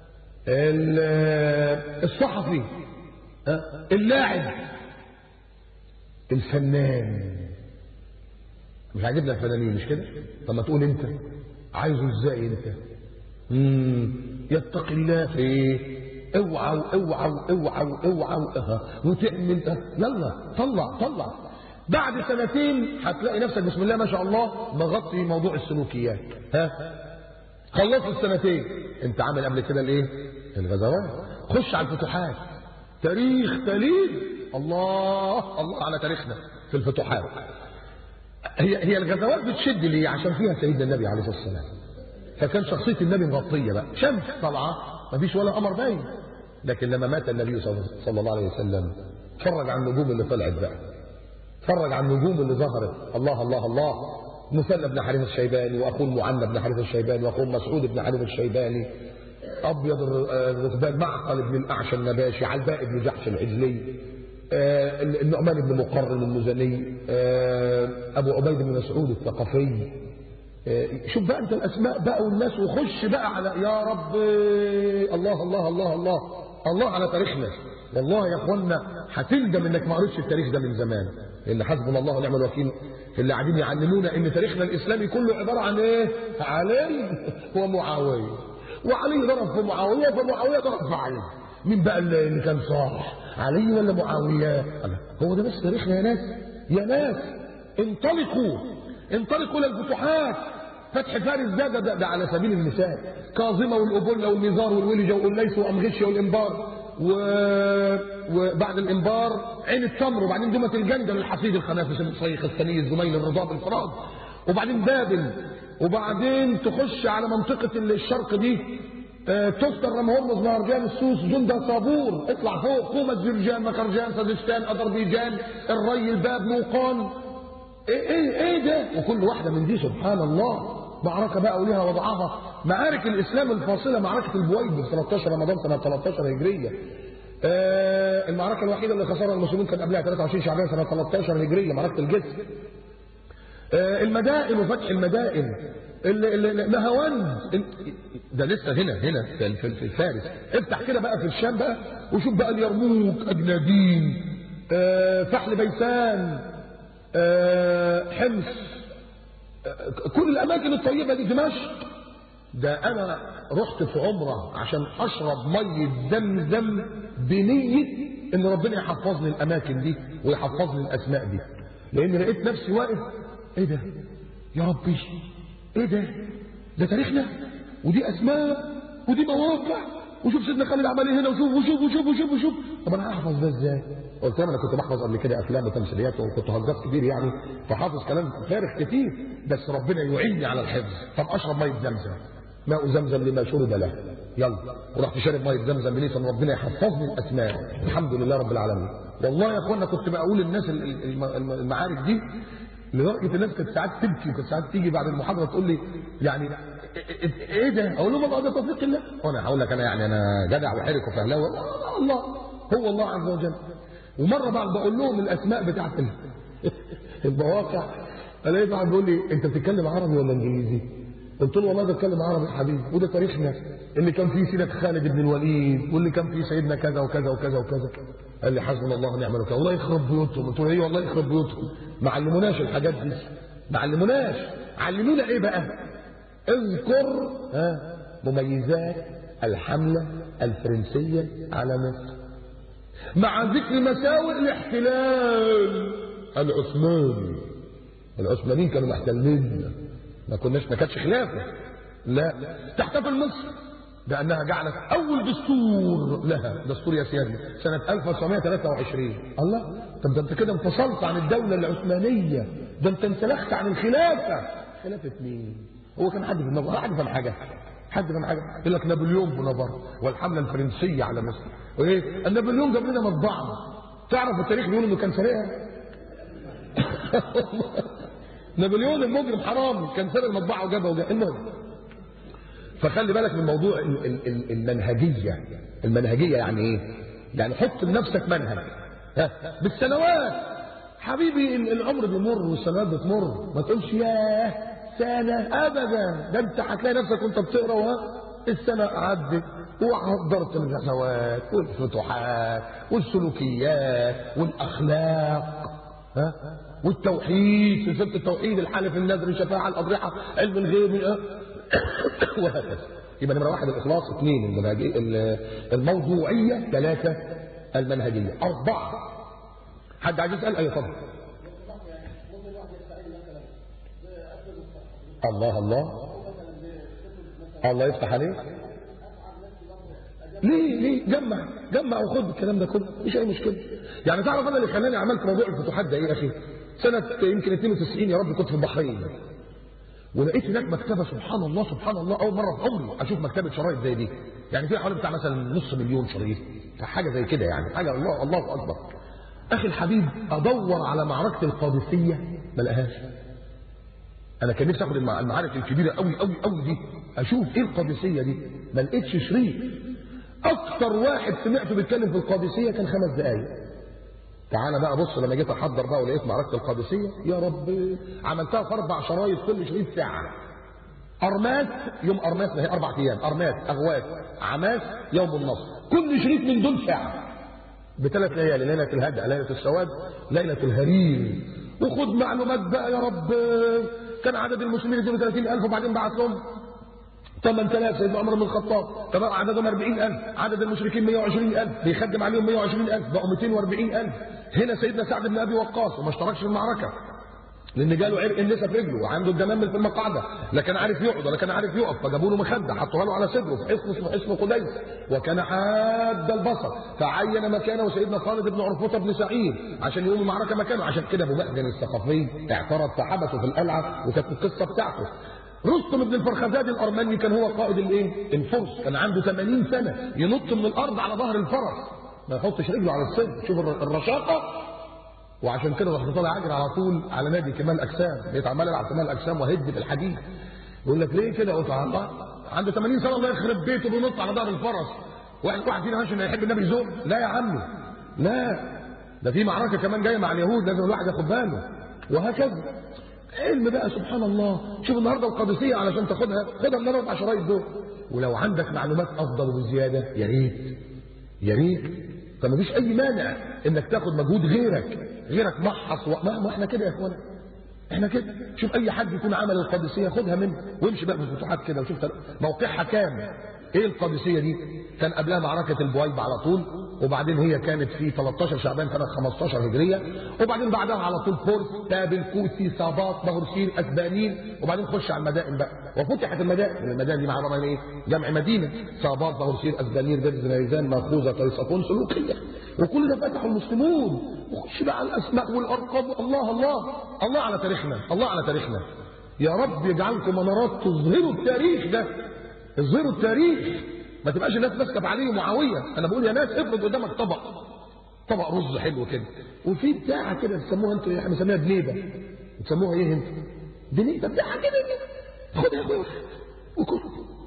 الصحفي ها اللاعب الفنان مش عاجبنا الفنانين مش كده طب ما تقول انت عايزه ازاي انت مم. يتقي الله في ايه اوعى اوعى اوعى اوعى وتعمل يلا طلع طلع بعد سنتين هتلاقي نفسك بسم الله ما شاء الله مغطي موضوع السلوكيات ها خلصت السنتين انت عامل قبل كده الايه الغزوات خش على الفتوحات تاريخ تاريخ الله الله على تاريخنا في الفتوحات هي هي الغزوات بتشد ليه عشان فيها سيدنا النبي عليه الصلاه والسلام فكان شخصية النبي مغطية بقى شمس طالعة مفيش ولا قمر باين لكن لما مات النبي صلى الله عليه وسلم اتفرج على النجوم اللي طلعت بقى اتفرج على النجوم اللي ظهرت الله الله الله مثنى بن حارث الشيباني واخوه المعنى بن حارث الشيباني واخوه مسعود بن حارث الشيباني ابيض الركبان معقل بن الاعشى النباشي علباء بن جحش العجلي آه النعمان بن مقرن المزني آه ابو عبيد بن مسعود الثقفي شوف بقى انت الاسماء بقى والناس وخش بقى على يا رب الله الله الله الله الله على تاريخنا والله يا اخوانا هتندم انك ما قريتش التاريخ ده من زمان اللي حسبنا الله ونعم الوكيل اللي قاعدين يعلمونا ان تاريخنا الاسلامي كله عباره عن ايه؟ علي ومعاويه وعلي ضرب في معاويه فمعاويه ضرب في علي مين بقى اللي كان صالح؟ علي ولا معاويه؟ هو ده بس تاريخنا يا ناس يا ناس انطلقوا انطلقوا للفتوحات فتح فارس ده ده, ده, ده على سبيل المثال كاظمه والابله والميزار والولجه والليث وامغشيه والانبار و... وبعد الانبار عين التمر وبعدين دمة الجندل الحفيد الخنافس المصيخ الثني الزميل الرضاب الفراد وبعدين بابل وبعدين تخش على منطقة الشرق دي آه تفتر رمهرمز مهرجان السوس جندة صابور اطلع فوق قومة زرجان مكرجان سادستان أذربيجان الري الباب موقان ايه ايه ايه ده وكل واحدة من دي سبحان الله معركة بقى وليها وضعها معارك الإسلام الفاصلة معركة البويد في 13 رمضان سنة 13 هجرية آه المعركة الوحيدة اللي خسرها المسلمين كان قبلها 23 شعبان سنة 13 هجرية معركة الجسر آه المدائن وفتح المدائن نهاوند ده لسه هنا هنا في في الفارس افتح كده بقى في الشام بقى وشوف بقى اليرموك اجنادين آه فحل بيسان آه حمص كل الاماكن الطيبه دي دمشق ده انا رحت في عمره عشان اشرب ميه زمزم بنيه ان ربنا يحفظني الاماكن دي ويحفظني الاسماء دي لان لقيت نفسي واقف ايه ده يا ربي ايه ده ده تاريخنا ودي اسماء ودي مواقع وشوف سيدنا خالد عمل ايه هنا وشوف وشوف وشوف وشوف وشوف طب انا هحفظ ده ازاي؟ قلت لهم انا كنت بحفظ قبل كده افلام وتمثيليات وكنت هجاص كبير يعني فحافظ كلام فارغ كتير بس ربنا يعيني على الحفظ طب اشرب ميه زمزم ماء زمزم لما شرب له يلا ورحت شارب ميه زمزم بنيت ان ربنا يحفظني الاسماء الحمد لله رب العالمين والله يا اخوانا كنت بقول للناس المعارك دي لدرجه الناس كانت ساعات تبكي وكانت ساعات تيجي بعد المحاضره تقول لي يعني ايه ده؟ اقول لهم الله ده توفيق الله وانا هقول لك انا يعني انا جدع وحرك وفهلاوي الله هو الله عز وجل ومره بعد بقول لهم الاسماء بتاعت المواقع الاقي واحد بيقول لي انت بتتكلم عربي ولا انجليزي؟ قلت له والله بتكلم عربي يا حبيبي وده تاريخنا اللي كان فيه سيره خالد بن الوليد واللي كان فيه سيدنا كذا وكذا وكذا وكذا قال لي حسبنا الله ونعم الوكيل الله يخرب بيوتهم قلت له ايه والله يخرب بيوتهم ما علموناش الحاجات دي ما علموناش علمونا ايه بقى؟ اذكر ها مميزات الحملة الفرنسية على مصر مع ذكر مساوئ الاحتلال العثماني العثمانيين كانوا محتلين ما كناش ما كانتش خلافة لا تحتفل مصر بأنها جعلت أول دستور لها دستور يا سيادي سنة 1923 الله طب ده أنت كده انفصلت عن الدولة العثمانية ده أنت انسلخت عن الخلافة خلافة مين؟ هو كان حد في دماغه حد فاهم حاجه حد فاهم حاجه يقول لك نابليون بونابرت والحمله الفرنسيه على مصر وايه النابليون جاب لنا مطبعه تعرف التاريخ بيقول انه كان سارقها نابليون المجرم حرامي كان سارق المطبعه وجابها وجابها المهم فخلي بالك من موضوع المنهجيه المنهجيه يعني ايه يعني حط لنفسك منهج ها بالسنوات حبيبي العمر بيمر والسنوات بتمر ما تقولش ياه سنة أبدا ده أنت هتلاقي نفسك وأنت بتقرا وها السنة عدت وحضرت الغزوات والفتوحات والسلوكيات والأخلاق ها والتوحيد سلسلة التوحيد الحلف النذر الشفاعة الأضرحة علم الغيب وهكذا يبقى نمرة واحد الإخلاص اثنين المنهجية الموضوعية ثلاثة المنهجية أربعة حد عايز يسأل أي فضل الله الله الله يفتح عليك ليه ليه جمع جمع وخد الكلام ده كله مفيش اي مشكله يعني تعرف انا اللي خلاني عملت موضوع الفتوحات ده ايه يا اخي سنه يمكن 92 يا رب كنت في البحرين ولقيت هناك مكتبه سبحان الله سبحان الله اول مره في عمري اشوف مكتبه شرايط زي دي يعني فيها حوالي بتاع مثلا نص مليون شريط حاجه زي كده يعني حاجه الله الله اكبر اخي الحبيب ادور على معركه القادسيه ما لقاهاش انا كان نفسي اخد المعارك الكبيره قوي قوي قوي دي اشوف ايه القادسيه دي ما لقيتش شريط اكتر واحد سمعته بيتكلم في القادسيه كان خمس دقايق تعالى بقى بص لما جيت احضر بقى ولقيت معركه القادسيه يا رب عملتها في اربع شرايط كل شريط ساعه ارماس يوم ارماس ما هي اربع ايام ارماس اغواس عماس يوم النصر كل شريك من دول ساعه بثلاث ليالي ليله الهدأ ليله السواد ليله الهرير وخد معلومات بقى يا رب كان عدد المسلمين 32000 وبعدين بعت لهم 8000 سيدنا عمر بن الخطاب فبقى عددهم 40000 عدد المشركين 120000 بيخدم عليهم 120000 بقوا 240000 هنا سيدنا سعد بن ابي وقاص وما اشتركش في المعركه لان جاله عرق النسا في رجله وعنده الدمامل في المقعده لا كان عارف يقعد ولا كان عارف يقف فجابوا له مخده حطوها له على صدره في حصن اسمه حصن قديس وكان حاد البصر فعين مكانه سيدنا خالد بن عرفوطه بن سعيد عشان يقوم المعركه مكانه عشان كده ابو مأذن الثقفي اعترض فحبسه في القلعه وكانت القصه بتاعته رستم بن الفرخزاد الارمني كان هو قائد الايه؟ الفرس كان عنده 80 سنه ينط من الارض على ظهر الفرس ما يحطش رجله على الصدر شوف الرشاقه وعشان كده راح طالع عاجل على طول على نادي كمال اجسام بقيت عمال العب كمال اجسام وهد في الحديد يقول لك ليه كده قلت الله عنده 80 سنه الله يخرب بيته بينط على ظهر الفرس واحد واحد فينا ماشي يحب النبي يزور لا يا عمي لا ده في معركه كمان جايه مع اليهود لازم الواحد ياخد باله وهكذا علم بقى سبحان الله شوف النهارده القادسيه علشان تاخدها خدها من الاربع شرايط دول ولو عندك معلومات افضل وبزياده يا ريت يا ريت فما فيش اي مانع انك تاخد مجهود غيرك غيرك محص و... ما ما احنا كده يا اخوانا احنا كده شوف اي حد يكون عمل القادسيه خدها منه وامشي بقى في الفتوحات كده وشوف موقعها كام ايه القادسيه دي كان قبلها معركه البويب على طول وبعدين هي كانت في 13 شعبان سنه 15 هجريه وبعدين بعدها على طول بورس تابل كوسي صابات بهرسين اسبانيل وبعدين خش على المدائن بقى وفتحت المدائن المدائن دي معناها ايه جمع مدينه صابات بهرسين اسبانيل بيرز نيزان ماخوذه طيصفون سلوكيه وكل ده فتحوا المسلمون وخش بقى على الاسماء والارقام الله الله الله على تاريخنا الله على تاريخنا يا رب يجعلكم منارات تظهروا التاريخ ده اظهروا التاريخ ما تبقاش الناس ماسكه بعلي معاويه انا بقول يا ناس افرض قدامك طبق طبق رز حلو كده وفي بتاعه كده بتسموها انتوا احنا بنسميها بنيبه بتسموها ايه انتوا؟ بنيبه بتاعه كده خدها يا اخويا وكل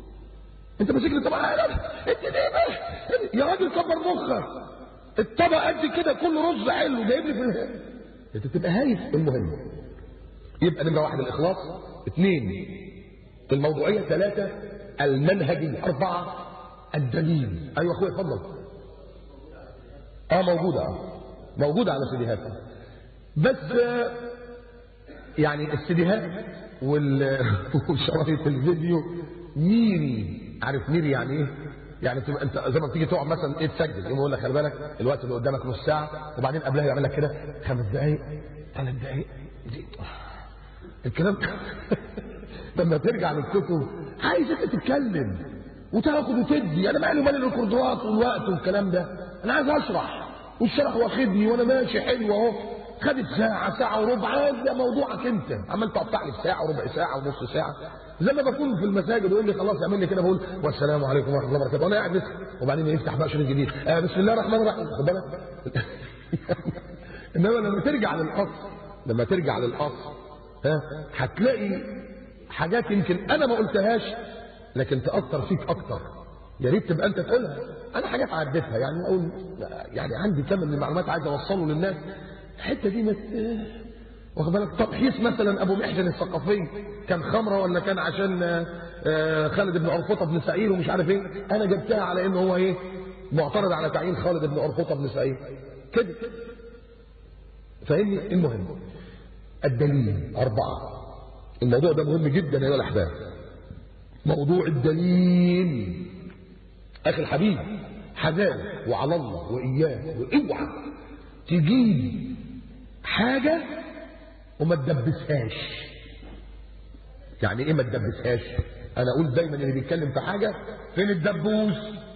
انت ماسك لي طبق الدنيبه يا راجل كبر مخك الطبق قد كده كله رز حلو جايب لي في انت تبقى هايف المهم يبقى نمره واحد الاخلاص اثنين الموضوعيه ثلاثه المنهجيه اربعه الدليل ايوه اخويا اتفضل اه موجوده اه موجوده على سيديهات بس آه يعني السيديهات وشرايط الفيديو ميري عارف ميري يعني ايه يعني تبقى انت زي ما بتيجي تقعد مثلا ايه تسجل يقوم يقول لك خلي بالك الوقت اللي قدامك نص ساعه وبعدين قبلها يعمل لك كده خمس دقائق ثلاث دقائق دي الكلام لما ترجع للكتب عايزك تتكلم وتاخد وتدي انا مالي مال الريكوردات والوقت والكلام ده انا عايز اشرح والشرح واخدني وانا ماشي حلو اهو خدت ساعة ساعة وربع ده موضوعك انت عمال تقطع لي في ساعة وربع ساعة ونص ساعة لما بكون في المساجد ويقول لي خلاص اعمل لي كده بقول والسلام عليكم ورحمة الله وبركاته وانا قاعد لسه وبعدين يفتح بقى شريط جديد آه بسم الله الرحمن الرحيم خد بالك انما لما ترجع للاصل لما ترجع للاصل ها هتلاقي حاجات يمكن انا ما قلتهاش لكن تاثر فيك اكتر يا ريت تبقى انت تقولها انا حاجات عديتها يعني اقول يعني عندي كم من المعلومات عايز اوصله للناس الحته دي مت... واخد بالك ترخيص مثلا ابو محجن الثقفي كان خمره ولا كان عشان خالد بن عرفطه بن سعيد ومش عارف ايه انا جبتها على انه هو ايه معترض على تعيين خالد بن عرفطه بن سعيد كده فاهمني المهم الدليل اربعه الموضوع ده مهم جدا يا الاحباب موضوع الدليل اخي الحبيب حذار وعلى الله واياه واوعى تجيب حاجة وما تدبسهاش يعني ايه ما تدبسهاش انا اقول دايما اللي بيتكلم في حاجة فين الدبوس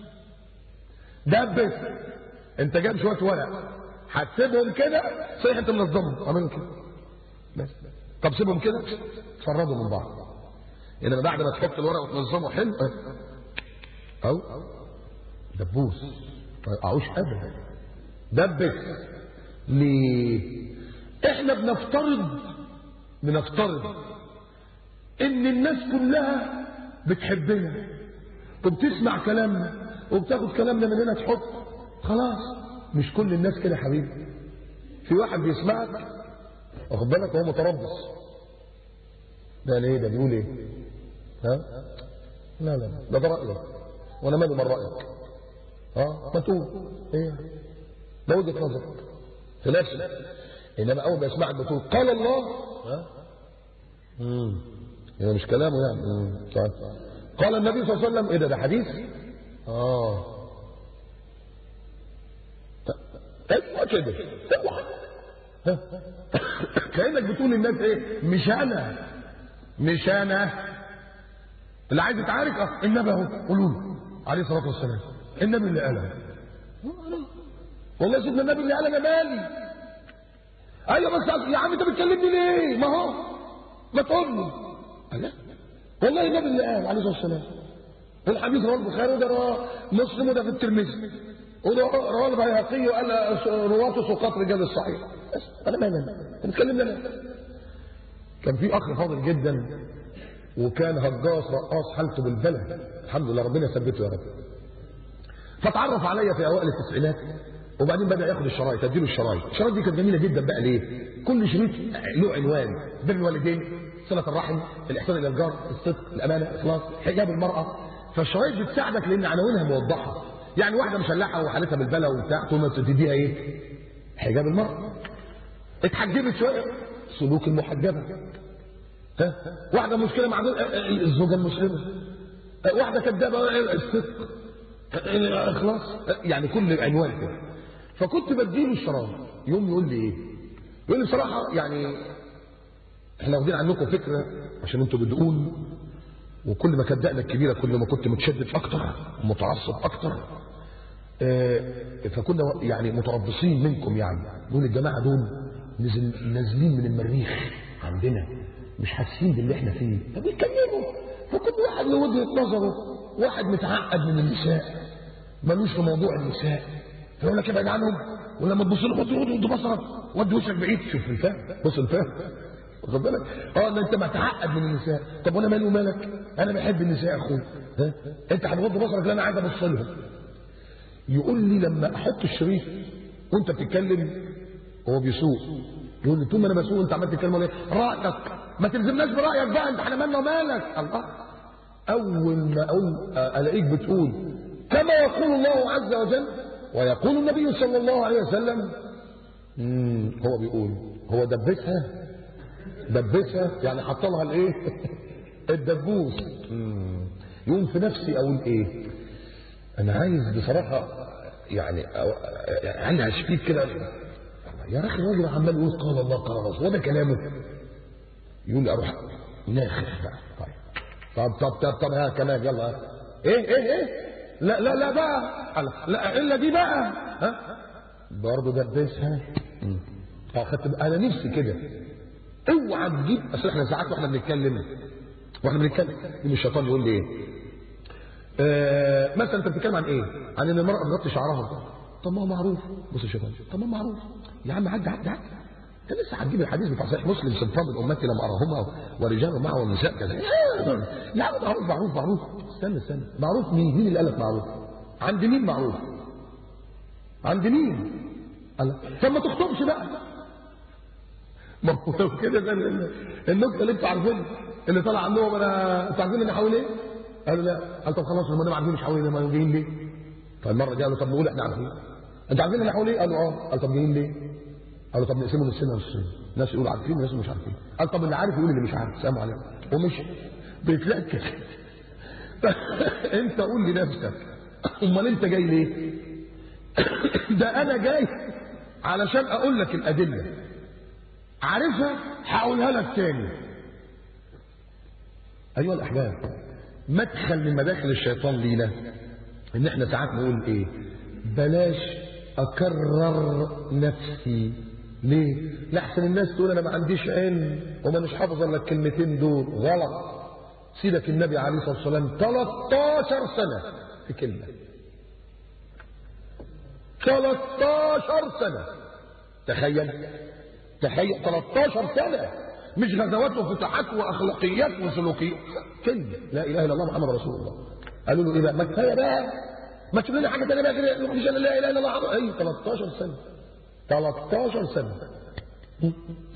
دبس انت جايب شوية ورق هتسيبهم كده صحيح انت منظمهم عاملهم كده بس طب سيبهم كده تفردوا من بعض انما بعد ما تحط الورق وتنظمه حلو او دبوس ما يقعوش ابدا دبس ليه احنا بنفترض بنفترض ان الناس كلها بتحبنا وبتسمع كلامنا وبتاخد كلامنا من هنا تحط خلاص مش كل الناس كده يا حبيبي في واحد بيسمعك واخد بالك وهو متربص ده ليه ده بيقول ايه ها لا لا ده ده رايك وانا مالي من رايك ها ما تقول ايه ده وجهه نظرك في نفسك انما اول ما يسمعك بتقول قال الله ها امم يعني مش كلامه يعني مم. طيب قال النبي صلى الله عليه وسلم ايه ده ده حديث اه ايوه كده اوعى ها؟ كانك بتقول للناس ايه مش انا مش انا اللي عايز يتعارك اه النبي اهو قولوا له عليه الصلاه والسلام النبي اللي قالها والله سيدنا النبي اللي قال انا مالي ايوه بس يا عم انت بتكلمني ليه ما هو ما تقول لي قال لا والله النبي اللي قال عليه الصلاه والسلام والحديث رواه البخاري وده رواه مسلم وده في الترمذي وده رواه البيهقي وقال رواته سقاط رجال الصحيح بس انا مالي انت بتكلمني انا كان في اخ فاضل جدا وكان هجاص رقاص حالته بالبلد الحمد لله ربنا يثبته يا رب فتعرف عليا في اوائل التسعينات وبعدين بدا ياخد الشرايط اديله الشرايط الشرايط دي كانت جميله جدا بقى ليه كل شريط له عنوان بر الوالدين صله الرحم الاحسان الى الجار الصدق الامانه الاخلاص حجاب المراه فالشرايط بتساعدك لان عناوينها موضحه يعني واحده مشلحه وحالتها بالبلا وبتاع تقوم تديها ايه حجاب المراه اتحجبت شويه سلوك المحجبه ها واحده مشكله مع الزوجه المسلمه واحده كدابه الصدق اخلاص يعني كل عنوان كده فكنت بديله الشراب يوم يقول لي ايه يقول لي بصراحه يعني احنا واخدين عنكم فكره عشان انتوا بدقون وكل ما كانت دقنك كبيره كل ما كنت متشدد اكتر ومتعصب اكتر اه فكنا يعني متربصين منكم يعني يقول الجماعه دول نزل نازلين من المريخ عندنا مش حاسين باللي احنا فيه فبيتكلموا فكل واحد له وجهه نظره واحد متعقد من النساء ملوش في موضوع النساء فيقول لك ابعد عنهم ولما تبص له خد ودي بصرك ودي وشك بعيد شوف الفهم بص الفهم واخد بالك اه ان انت متعقد من النساء طب وانا مالي ومالك انا بحب النساء يا اخويا ها انت هتغض بصرك لا انا عايز ابص لهم يقول لي لما احط الشريط وانت بتتكلم هو بيسوق يقول لي طول ما انا بسوق انت عمال تتكلم ولا رايك ما تلزمناش برايك بقى انت احنا مالنا ومالك الله اول ما اقول الاقيك بتقول كما يقول الله عز وجل ويقول النبي صلى الله عليه وسلم مم هو بيقول هو دبسها دبسها يعني حط لها الايه الدبوس مم. يقوم في نفسي اقول ايه انا عايز بصراحه يعني عندي شديد كده يا اخي الراجل عمال يقول قال الله قال الرسول وده كلامه يقول لي اروح ناخر بقى طيب طب طب طب طب ها كمان يلا ايه ايه ايه لا لا لا بقى لا الا دي بقى ها برضه دبسها اخدت انا نفسي كده اوعى تجيب اصل احنا ساعات واحنا بنتكلم واحنا بنتكلم يقوم الشيطان يقول لي ايه آه مثلا انت بتتكلم عن ايه؟ عن ان المراه تغطي شعرها طب ما هو معروف بص الشيطان طب ما هو معروف يا عم عدي عدي عدي انت لسه هتجيب الحديث بتاع صحيح مسلم صنفان من امتي لم ارهما ورجال معه والنساء كذا يا عم معروف معروف معروف استنى استنى معروف مين؟ مين اللي قالك معروف؟ عند مين معروف؟ عند مين؟ قال طب ما تخطبش بقى ما هو لو كده ده النكته اللي انتوا عارفينها اللي طلع عنهم انا انتوا عارفين انا حاول ايه؟ قالوا لا قال طب خلاص لما انا عارفين مش حاول ايه ما جايين ليه؟ فالمره دي قالوا طب نقول احنا عارفين انتوا عارفين انا حول ايه؟ قالوا اه قال طب جايين ليه؟ قالوا طب نقسمه نصين نصين ناس يقولوا عارفين وناس مش عارفين قال طب اللي عارف يقول اللي مش عارف سلام عليكم ومش بيتلكك انت قول لنفسك امال انت جاي ليه؟ ده انا جاي علشان اقول لك الادله عارفها هقولها لك تاني ايها الاحباب مدخل من مداخل الشيطان لينا ان احنا ساعات نقول ايه بلاش اكرر نفسي ليه لاحسن الناس تقول انا ما عنديش علم وما مش حافظ الا الكلمتين دول غلط سيدك النبي عليه الصلاه والسلام 13 سنه في كلمه 13 سنه تخيل تخيل 13 سنه مش غزوات وفتوحات واخلاقيات وسلوكيات كلمه لا اله الا الله محمد رسول الله قالوا له ايه بقى ما كفايه بقى ما تشوف لنا حاجه ثانيه بقى كده مفيش الا لا اله الا الله اي 13 سنه 13 سنه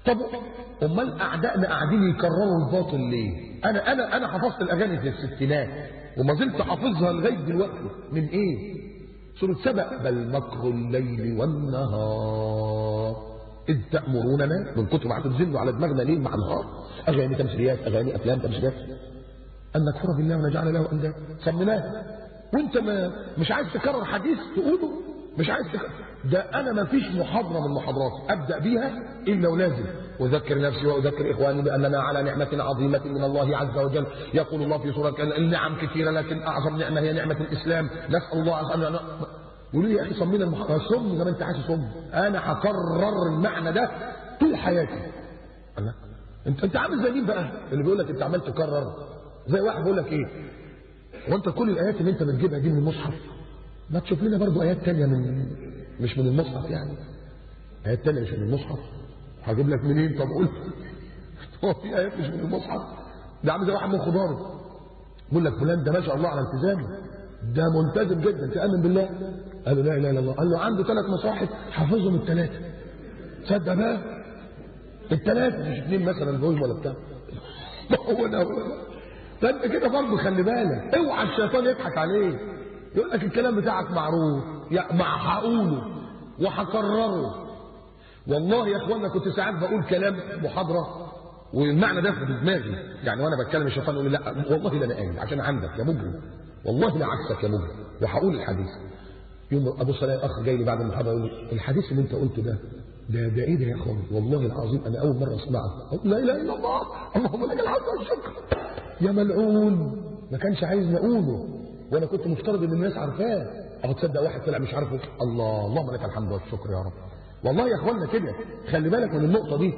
طب امال اعدائنا قاعدين يكرروا الباطل ليه انا انا انا حفظت الاغاني في الستينات وما زلت حافظها لغايه دلوقتي من ايه سوره سبأ بل مكر الليل والنهار اذ تامروننا من كتر ما هتنزلوا على دماغنا ليل مع نهار اغاني تمثيليات اغاني افلام تمثيليات ان نكفر بالله ونجعل له اندادا صمناه وانت ما مش عايز تكرر حديث تقوله مش عايز تكرر ده انا ما فيش محاضره من محاضراتي ابدا بيها الا ولازم اذكر نفسي واذكر اخواني باننا على نعمه عظيمه من الله عز وجل يقول الله في سوره النعم كثيره لكن اعظم نعمه هي نعمه الاسلام نسال الله عز وجل يقولوا لي يا اخي صمينا المحاضره صم زي ما انت عايز صم انا هكرر المعنى ده طول حياتي الله انت انت عامل زي مين بقى اللي بيقول لك انت عمال تكرر زي واحد بيقول لك ايه وانت كل الايات اللي انت بتجيبها دي من المصحف ما تشوف لنا برضو ايات تانية من مش من المصحف يعني ايات تانية مش من المصحف هجيب لك منين طب قول هو في ايات مش من المصحف ده عامل زي واحد من خضاره بيقول لك فلان ده ما شاء الله على التزامه ده ملتزم جدا تامن بالله قال له لا اله الا الله قال له عنده ثلاث مصاحف حافظهم الثلاثه تصدق بقى الثلاثه مش اثنين مثلا الفوز ولا بتاع هو ده هو ده فانت كده برضه خلي بالك اوعى الشيطان يضحك عليك يقول لك الكلام بتاعك معروف يا مع هقوله وهكرره والله يا اخوانا كنت ساعات بقول كلام محاضره والمعنى ده في دماغي يعني وانا بتكلم الشيطان يقول لي لا والله لا انا قايل عشان عندك يا مجرم والله لا عكسك يا مجرم وهقول الحديث يوم ابو صلاح اخ جاي لي بعد المحاضره يقول لي الحديث اللي انت قلته ده ده ده ايه ده يا اخوان والله العظيم انا اول مره اسمعه أقول لا اله الا الله اللهم لك الحمد والشكر يا ملعون ما كانش عايز نقوله وانا كنت مفترض ان الناس عارفاه اهو تصدق واحد طلع مش عارفه الله اللهم لك الحمد والشكر يا رب والله يا اخوانا كده خلي بالك من النقطه دي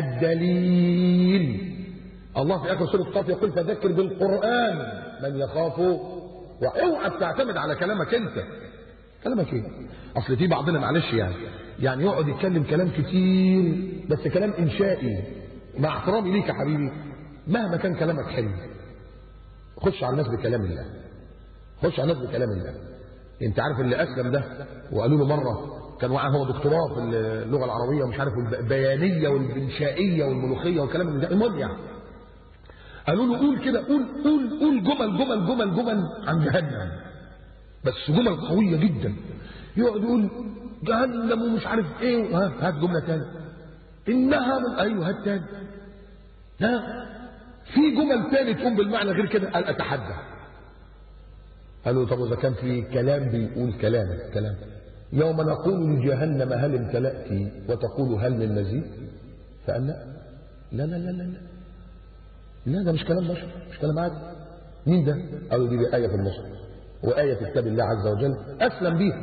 الدليل الله في اخر سوره الصف يقول فذكر بالقران من يخاف واوعى تعتمد على كلامك انت كلامك ايه اصل في بعضنا معلش يعني يعني يقعد يتكلم كلام كتير بس كلام انشائي مع احترامي ليك يا حبيبي مهما كان كلامك حلو خش على الناس بكلام الله خش على الناس بكلام الله انت عارف اللي اسلم ده وقالوا له مره كان معاه هو دكتوراه في اللغه العربيه ومش عارف البيانيه والانشائيه والملوخيه والكلام من ده المهم يعني قالوا له قول كده قول قول قول جمل جمل جمل جمل عن جهنم بس جمل قويه جدا يقعد يقول جهنم ومش عارف ايه ها هات جمله ثانيه انها من ايوه هات ثاني لا في جمل ثاني تقوم بالمعنى غير كده قال اتحدى قالوا طب اذا كان في كلام بيقول كلام كلام يوم نقول لجهنم هل امتلأت وتقول هل من مزيد فقال لا لا لا لا لا لا لا ده مش كلام بشر مش كلام عادي مين ده قالوا دي, دي آية في النص وآية في كتاب الله عز وجل أسلم بيها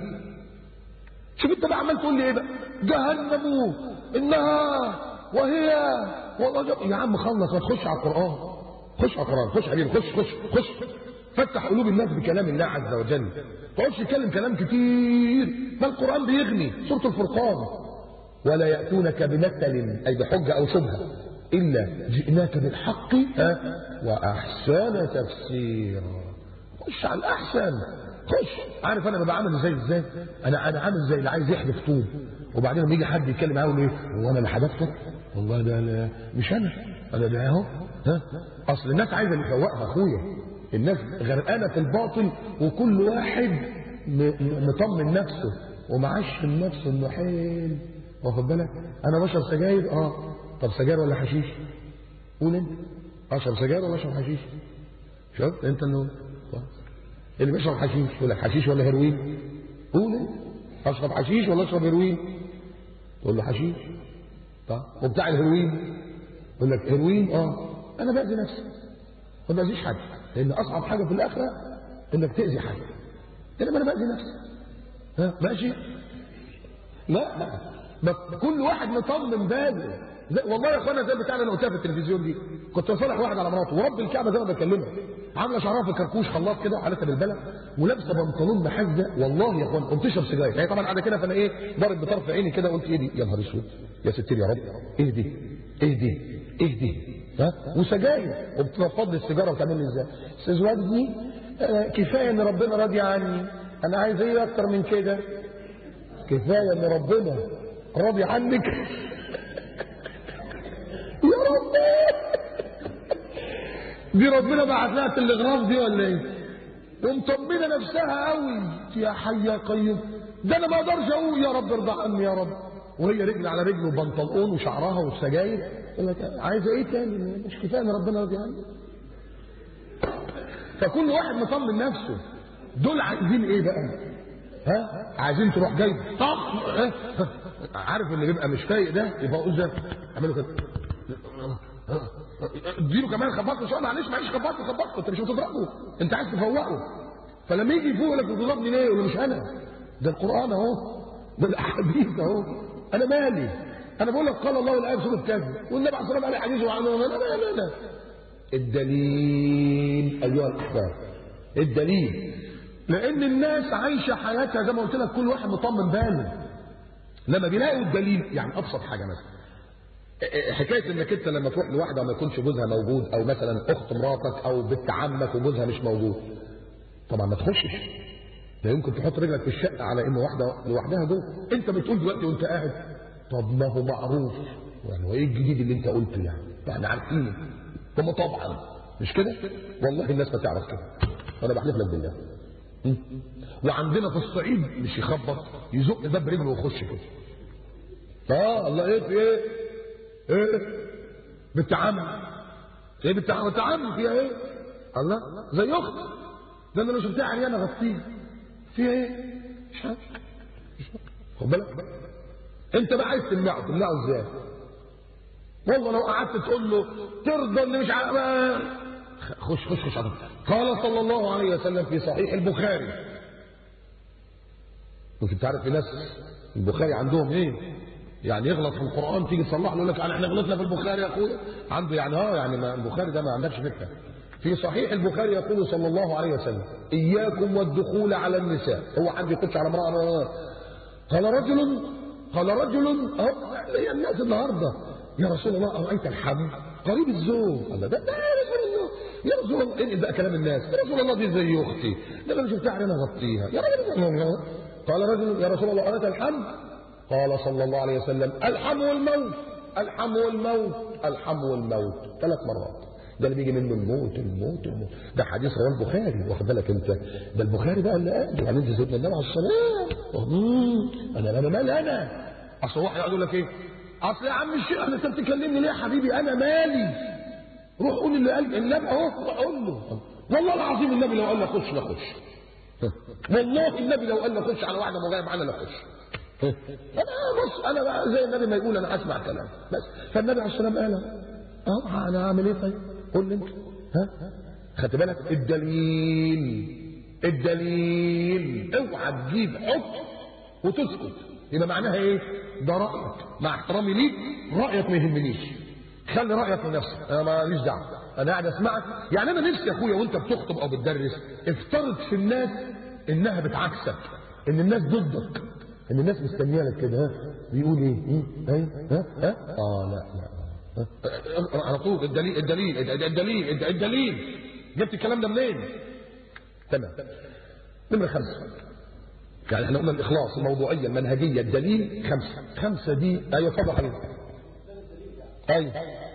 شوف انت بقى عمال تقول لي ايه بقى جهنم انها وهي والله جب... يا عم خلص ما تخش على القرآن خش على القرآن خش حبيبي خش خش خش فتح قلوب الناس بكلام الله عز وجل ما تقعدش تتكلم كلام كتير ما القرآن بيغني سورة الفرقان ولا يأتونك بمثل أي بحجة أو شبهة إلا جئناك بالحق ها وأحسن تفسيرا خش على الأحسن خش عارف أنا ببقى عامل ازاي ازاي أنا أنا عامل زي اللي عايز يحدف طوب وبعدين لما يجي حد يتكلم معاه يقول ايه هو انا اللي حدفته والله ده أنا مش انا انا ده اهو ها اصل الناس عايزه اللي يفوقها اخويا الناس غرقانه في الباطل وكل واحد مطمن نفسه ومعشم نفسه انه حلو واخد بالك انا بشرب سجاير اه طب سجاير ولا حشيش قول انت اشرب سجاير ولا اشرب حشيش شوف انت اللي اللي بيشرب حشيش يقول لك حشيش ولا هيروين قول انت اشرب حشيش ولا اشرب هيروين تقول له حشيش طب وبتاع الهيروين يقول لك هيروين اه انا باذي نفسي ما باذيش حد لان اصعب حاجه في الاخره انك تاذي حد انما انا باذي نفسي ها ماشي لا ما كل واحد مطمن باله والله يا اخوانا زي بتاع انا قلتها في التلفزيون دي كنت بصالح واحد على مراته ورب الكعبه زي ما بكلمها عامله شعرها في كركوش خلاط كده وحالتها بالبلد ولابسه بنطلون محزه والله يا اخوان قمت تشرب سجاير هي طبعا قاعده كده فانا ايه ضارب بطرف عيني كده قلت ايه دي يا نهار اسود يا ستير يا رب ايه دي ايه دي ايه دي ها وسجاير وبتنفض لي السيجاره وتعمل لي ازاي استاذ وجدي آه كفايه ان ربنا راضي عني انا عايز ايه اكتر من كده كفايه ان ربنا راضي عنك دي ربنا بعت لها التلغراف دي ولا ايه ومطمنه نفسها قوي يا حي يا قيوم ده انا ما اقدرش اقول يا رب ارضى عني يا رب وهي رجل على رجل وبنطلون وشعرها والسجاير يقول لك عايزه ايه تاني مش كفايه ان ربنا راضي عني فكل واحد مطمن نفسه دول عايزين ايه بقى ها عايزين تروح جاي طخ ها؟ عارف اللي بيبقى مش فايق ده يبقى قول ده اعمله كده اديله كمان خبطه شويه معلش معلش خبطه خبطه انت مش بتضربه انت عايز تفوقه فلما يجي يفوق لك بتضربني ليه يقول له مش انا ده القران اهو ده الاحاديث اهو انا مالي انا بقول لك قال الله والايه في سوره كذا والنبي عليه الصلاه والسلام قال حديث عنه لا لا لا لا الدليل ايها الاحباب الدليل لان الناس عايشه حياتها زي ما قلت لك كل واحد مطمن باله لما بيلاقوا الدليل يعني ابسط حاجه مثلا حكايه انك انت لما تروح لواحده ما يكونش جوزها موجود او مثلا اخت مراتك او بنت عمك وجوزها مش موجود طبعا ما تخشش لا يمكن تحط رجلك في الشقه على ان واحده لوحدها جوه انت بتقول دلوقتي وانت قاعد طب ما هو معروف يعني هو ايه الجديد اللي انت قلته يعني احنا عارفين هم طبعا مش كده والله الناس ما تعرف كده وانا بحلف لك بالله م? وعندنا في الصعيد مش يخبط يزق باب رجله ويخش كده اه الله ايه في ايه ايه بنت عم ايه بنت عم بنت عم فيها ايه الله زي اخت ده انا لو شفتها عريانه غطيها فيها ايه مش عارف مش عارف خد بالك انت بقى عايز تمنعه تمنعه ازاي والله لو قعدت تقول له ترضى ان مش عارف خش خش خش عدد. قال صلى الله عليه وسلم في صحيح البخاري ممكن تعرف في ناس البخاري عندهم ايه يعني يغلط في القران تيجي تصلح له يقول لك احنا غلطنا في البخاري يا اخويا عنده يعني اه يعني ما البخاري ده ما عندكش فكره في صحيح البخاري يقول صلى الله عليه وسلم اياكم والدخول على النساء هو حد يخش على امراه قال رجل قال رجل اهو هي الناس النهارده يا رسول الله ارايت الحم قريب الزوج قال ده ده يا رسول الله يا رسول الله انقل بقى كلام الناس يا رسول الله دي زي اختي ده انا شفتها علينا غطيها يا رسول الله قال رجل يا رسول الله ارايت الحم قال صلى الله عليه وسلم الحم والموت الحم والموت الحم والموت ثلاث مرات ده اللي بيجي منه الموت الموت الموت ده حديث رواه البخاري واخد بالك انت ده البخاري بقى اللي قال يعني انت سيدنا النبي عليه الصلاه انا انا مالي انا اصل واحد يقعد يقول لك ايه اصل يا عم الشيخ انت بتكلمني ليه يا حبيبي انا مالي روح قول اللي قال النبي اهو روح قول له والله العظيم النبي لو قال لك خش لا خش والله النبي لو قال لك خش على واحده مغايه معانا لا خش انا بص انا بقى زي النبي ما يقول انا اسمع كلام بس فالنبي عليه الصلاه والسلام قال اه انا اعمل ايه طيب قول لي انت ها خدت بالك الدليل الدليل اوعى تجيب حكم وتسكت يبقى معناها ايه ده رايك مع احترامي ليك رايك ما يهمنيش خلي رايك لنفسك انا ماليش دعوه انا قاعد اسمعك يعني انا نفسي يا اخويا وانت بتخطب او بتدرس افترض في الناس انها بتعكسك ان الناس ضدك ان الناس مستنيه لك كده ها بيقول ايه ايه ها ها اه لا لا على طول الدليل الدليل الدليل الدليل جبت الكلام ده منين؟ تمام نمرة خمسة يعني احنا قلنا الإخلاص الموضوعية المنهجية الدليل خمسة خمسة دي أيوة اتفضل حبيبي أيوة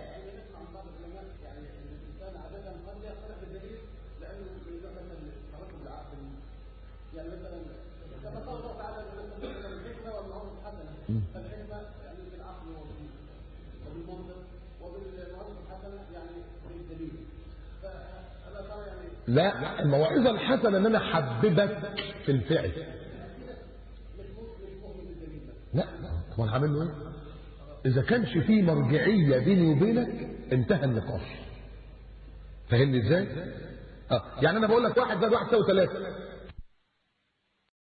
لا الموعظة الحسنة ان انا احببك في الفعل لا طب هعمل له ايه اذا كانش في مرجعية بيني وبينك انتهى النقاش فاهمني ازاي اه يعني انا بقول لك واحد زائد واحد يساوي ثلاثة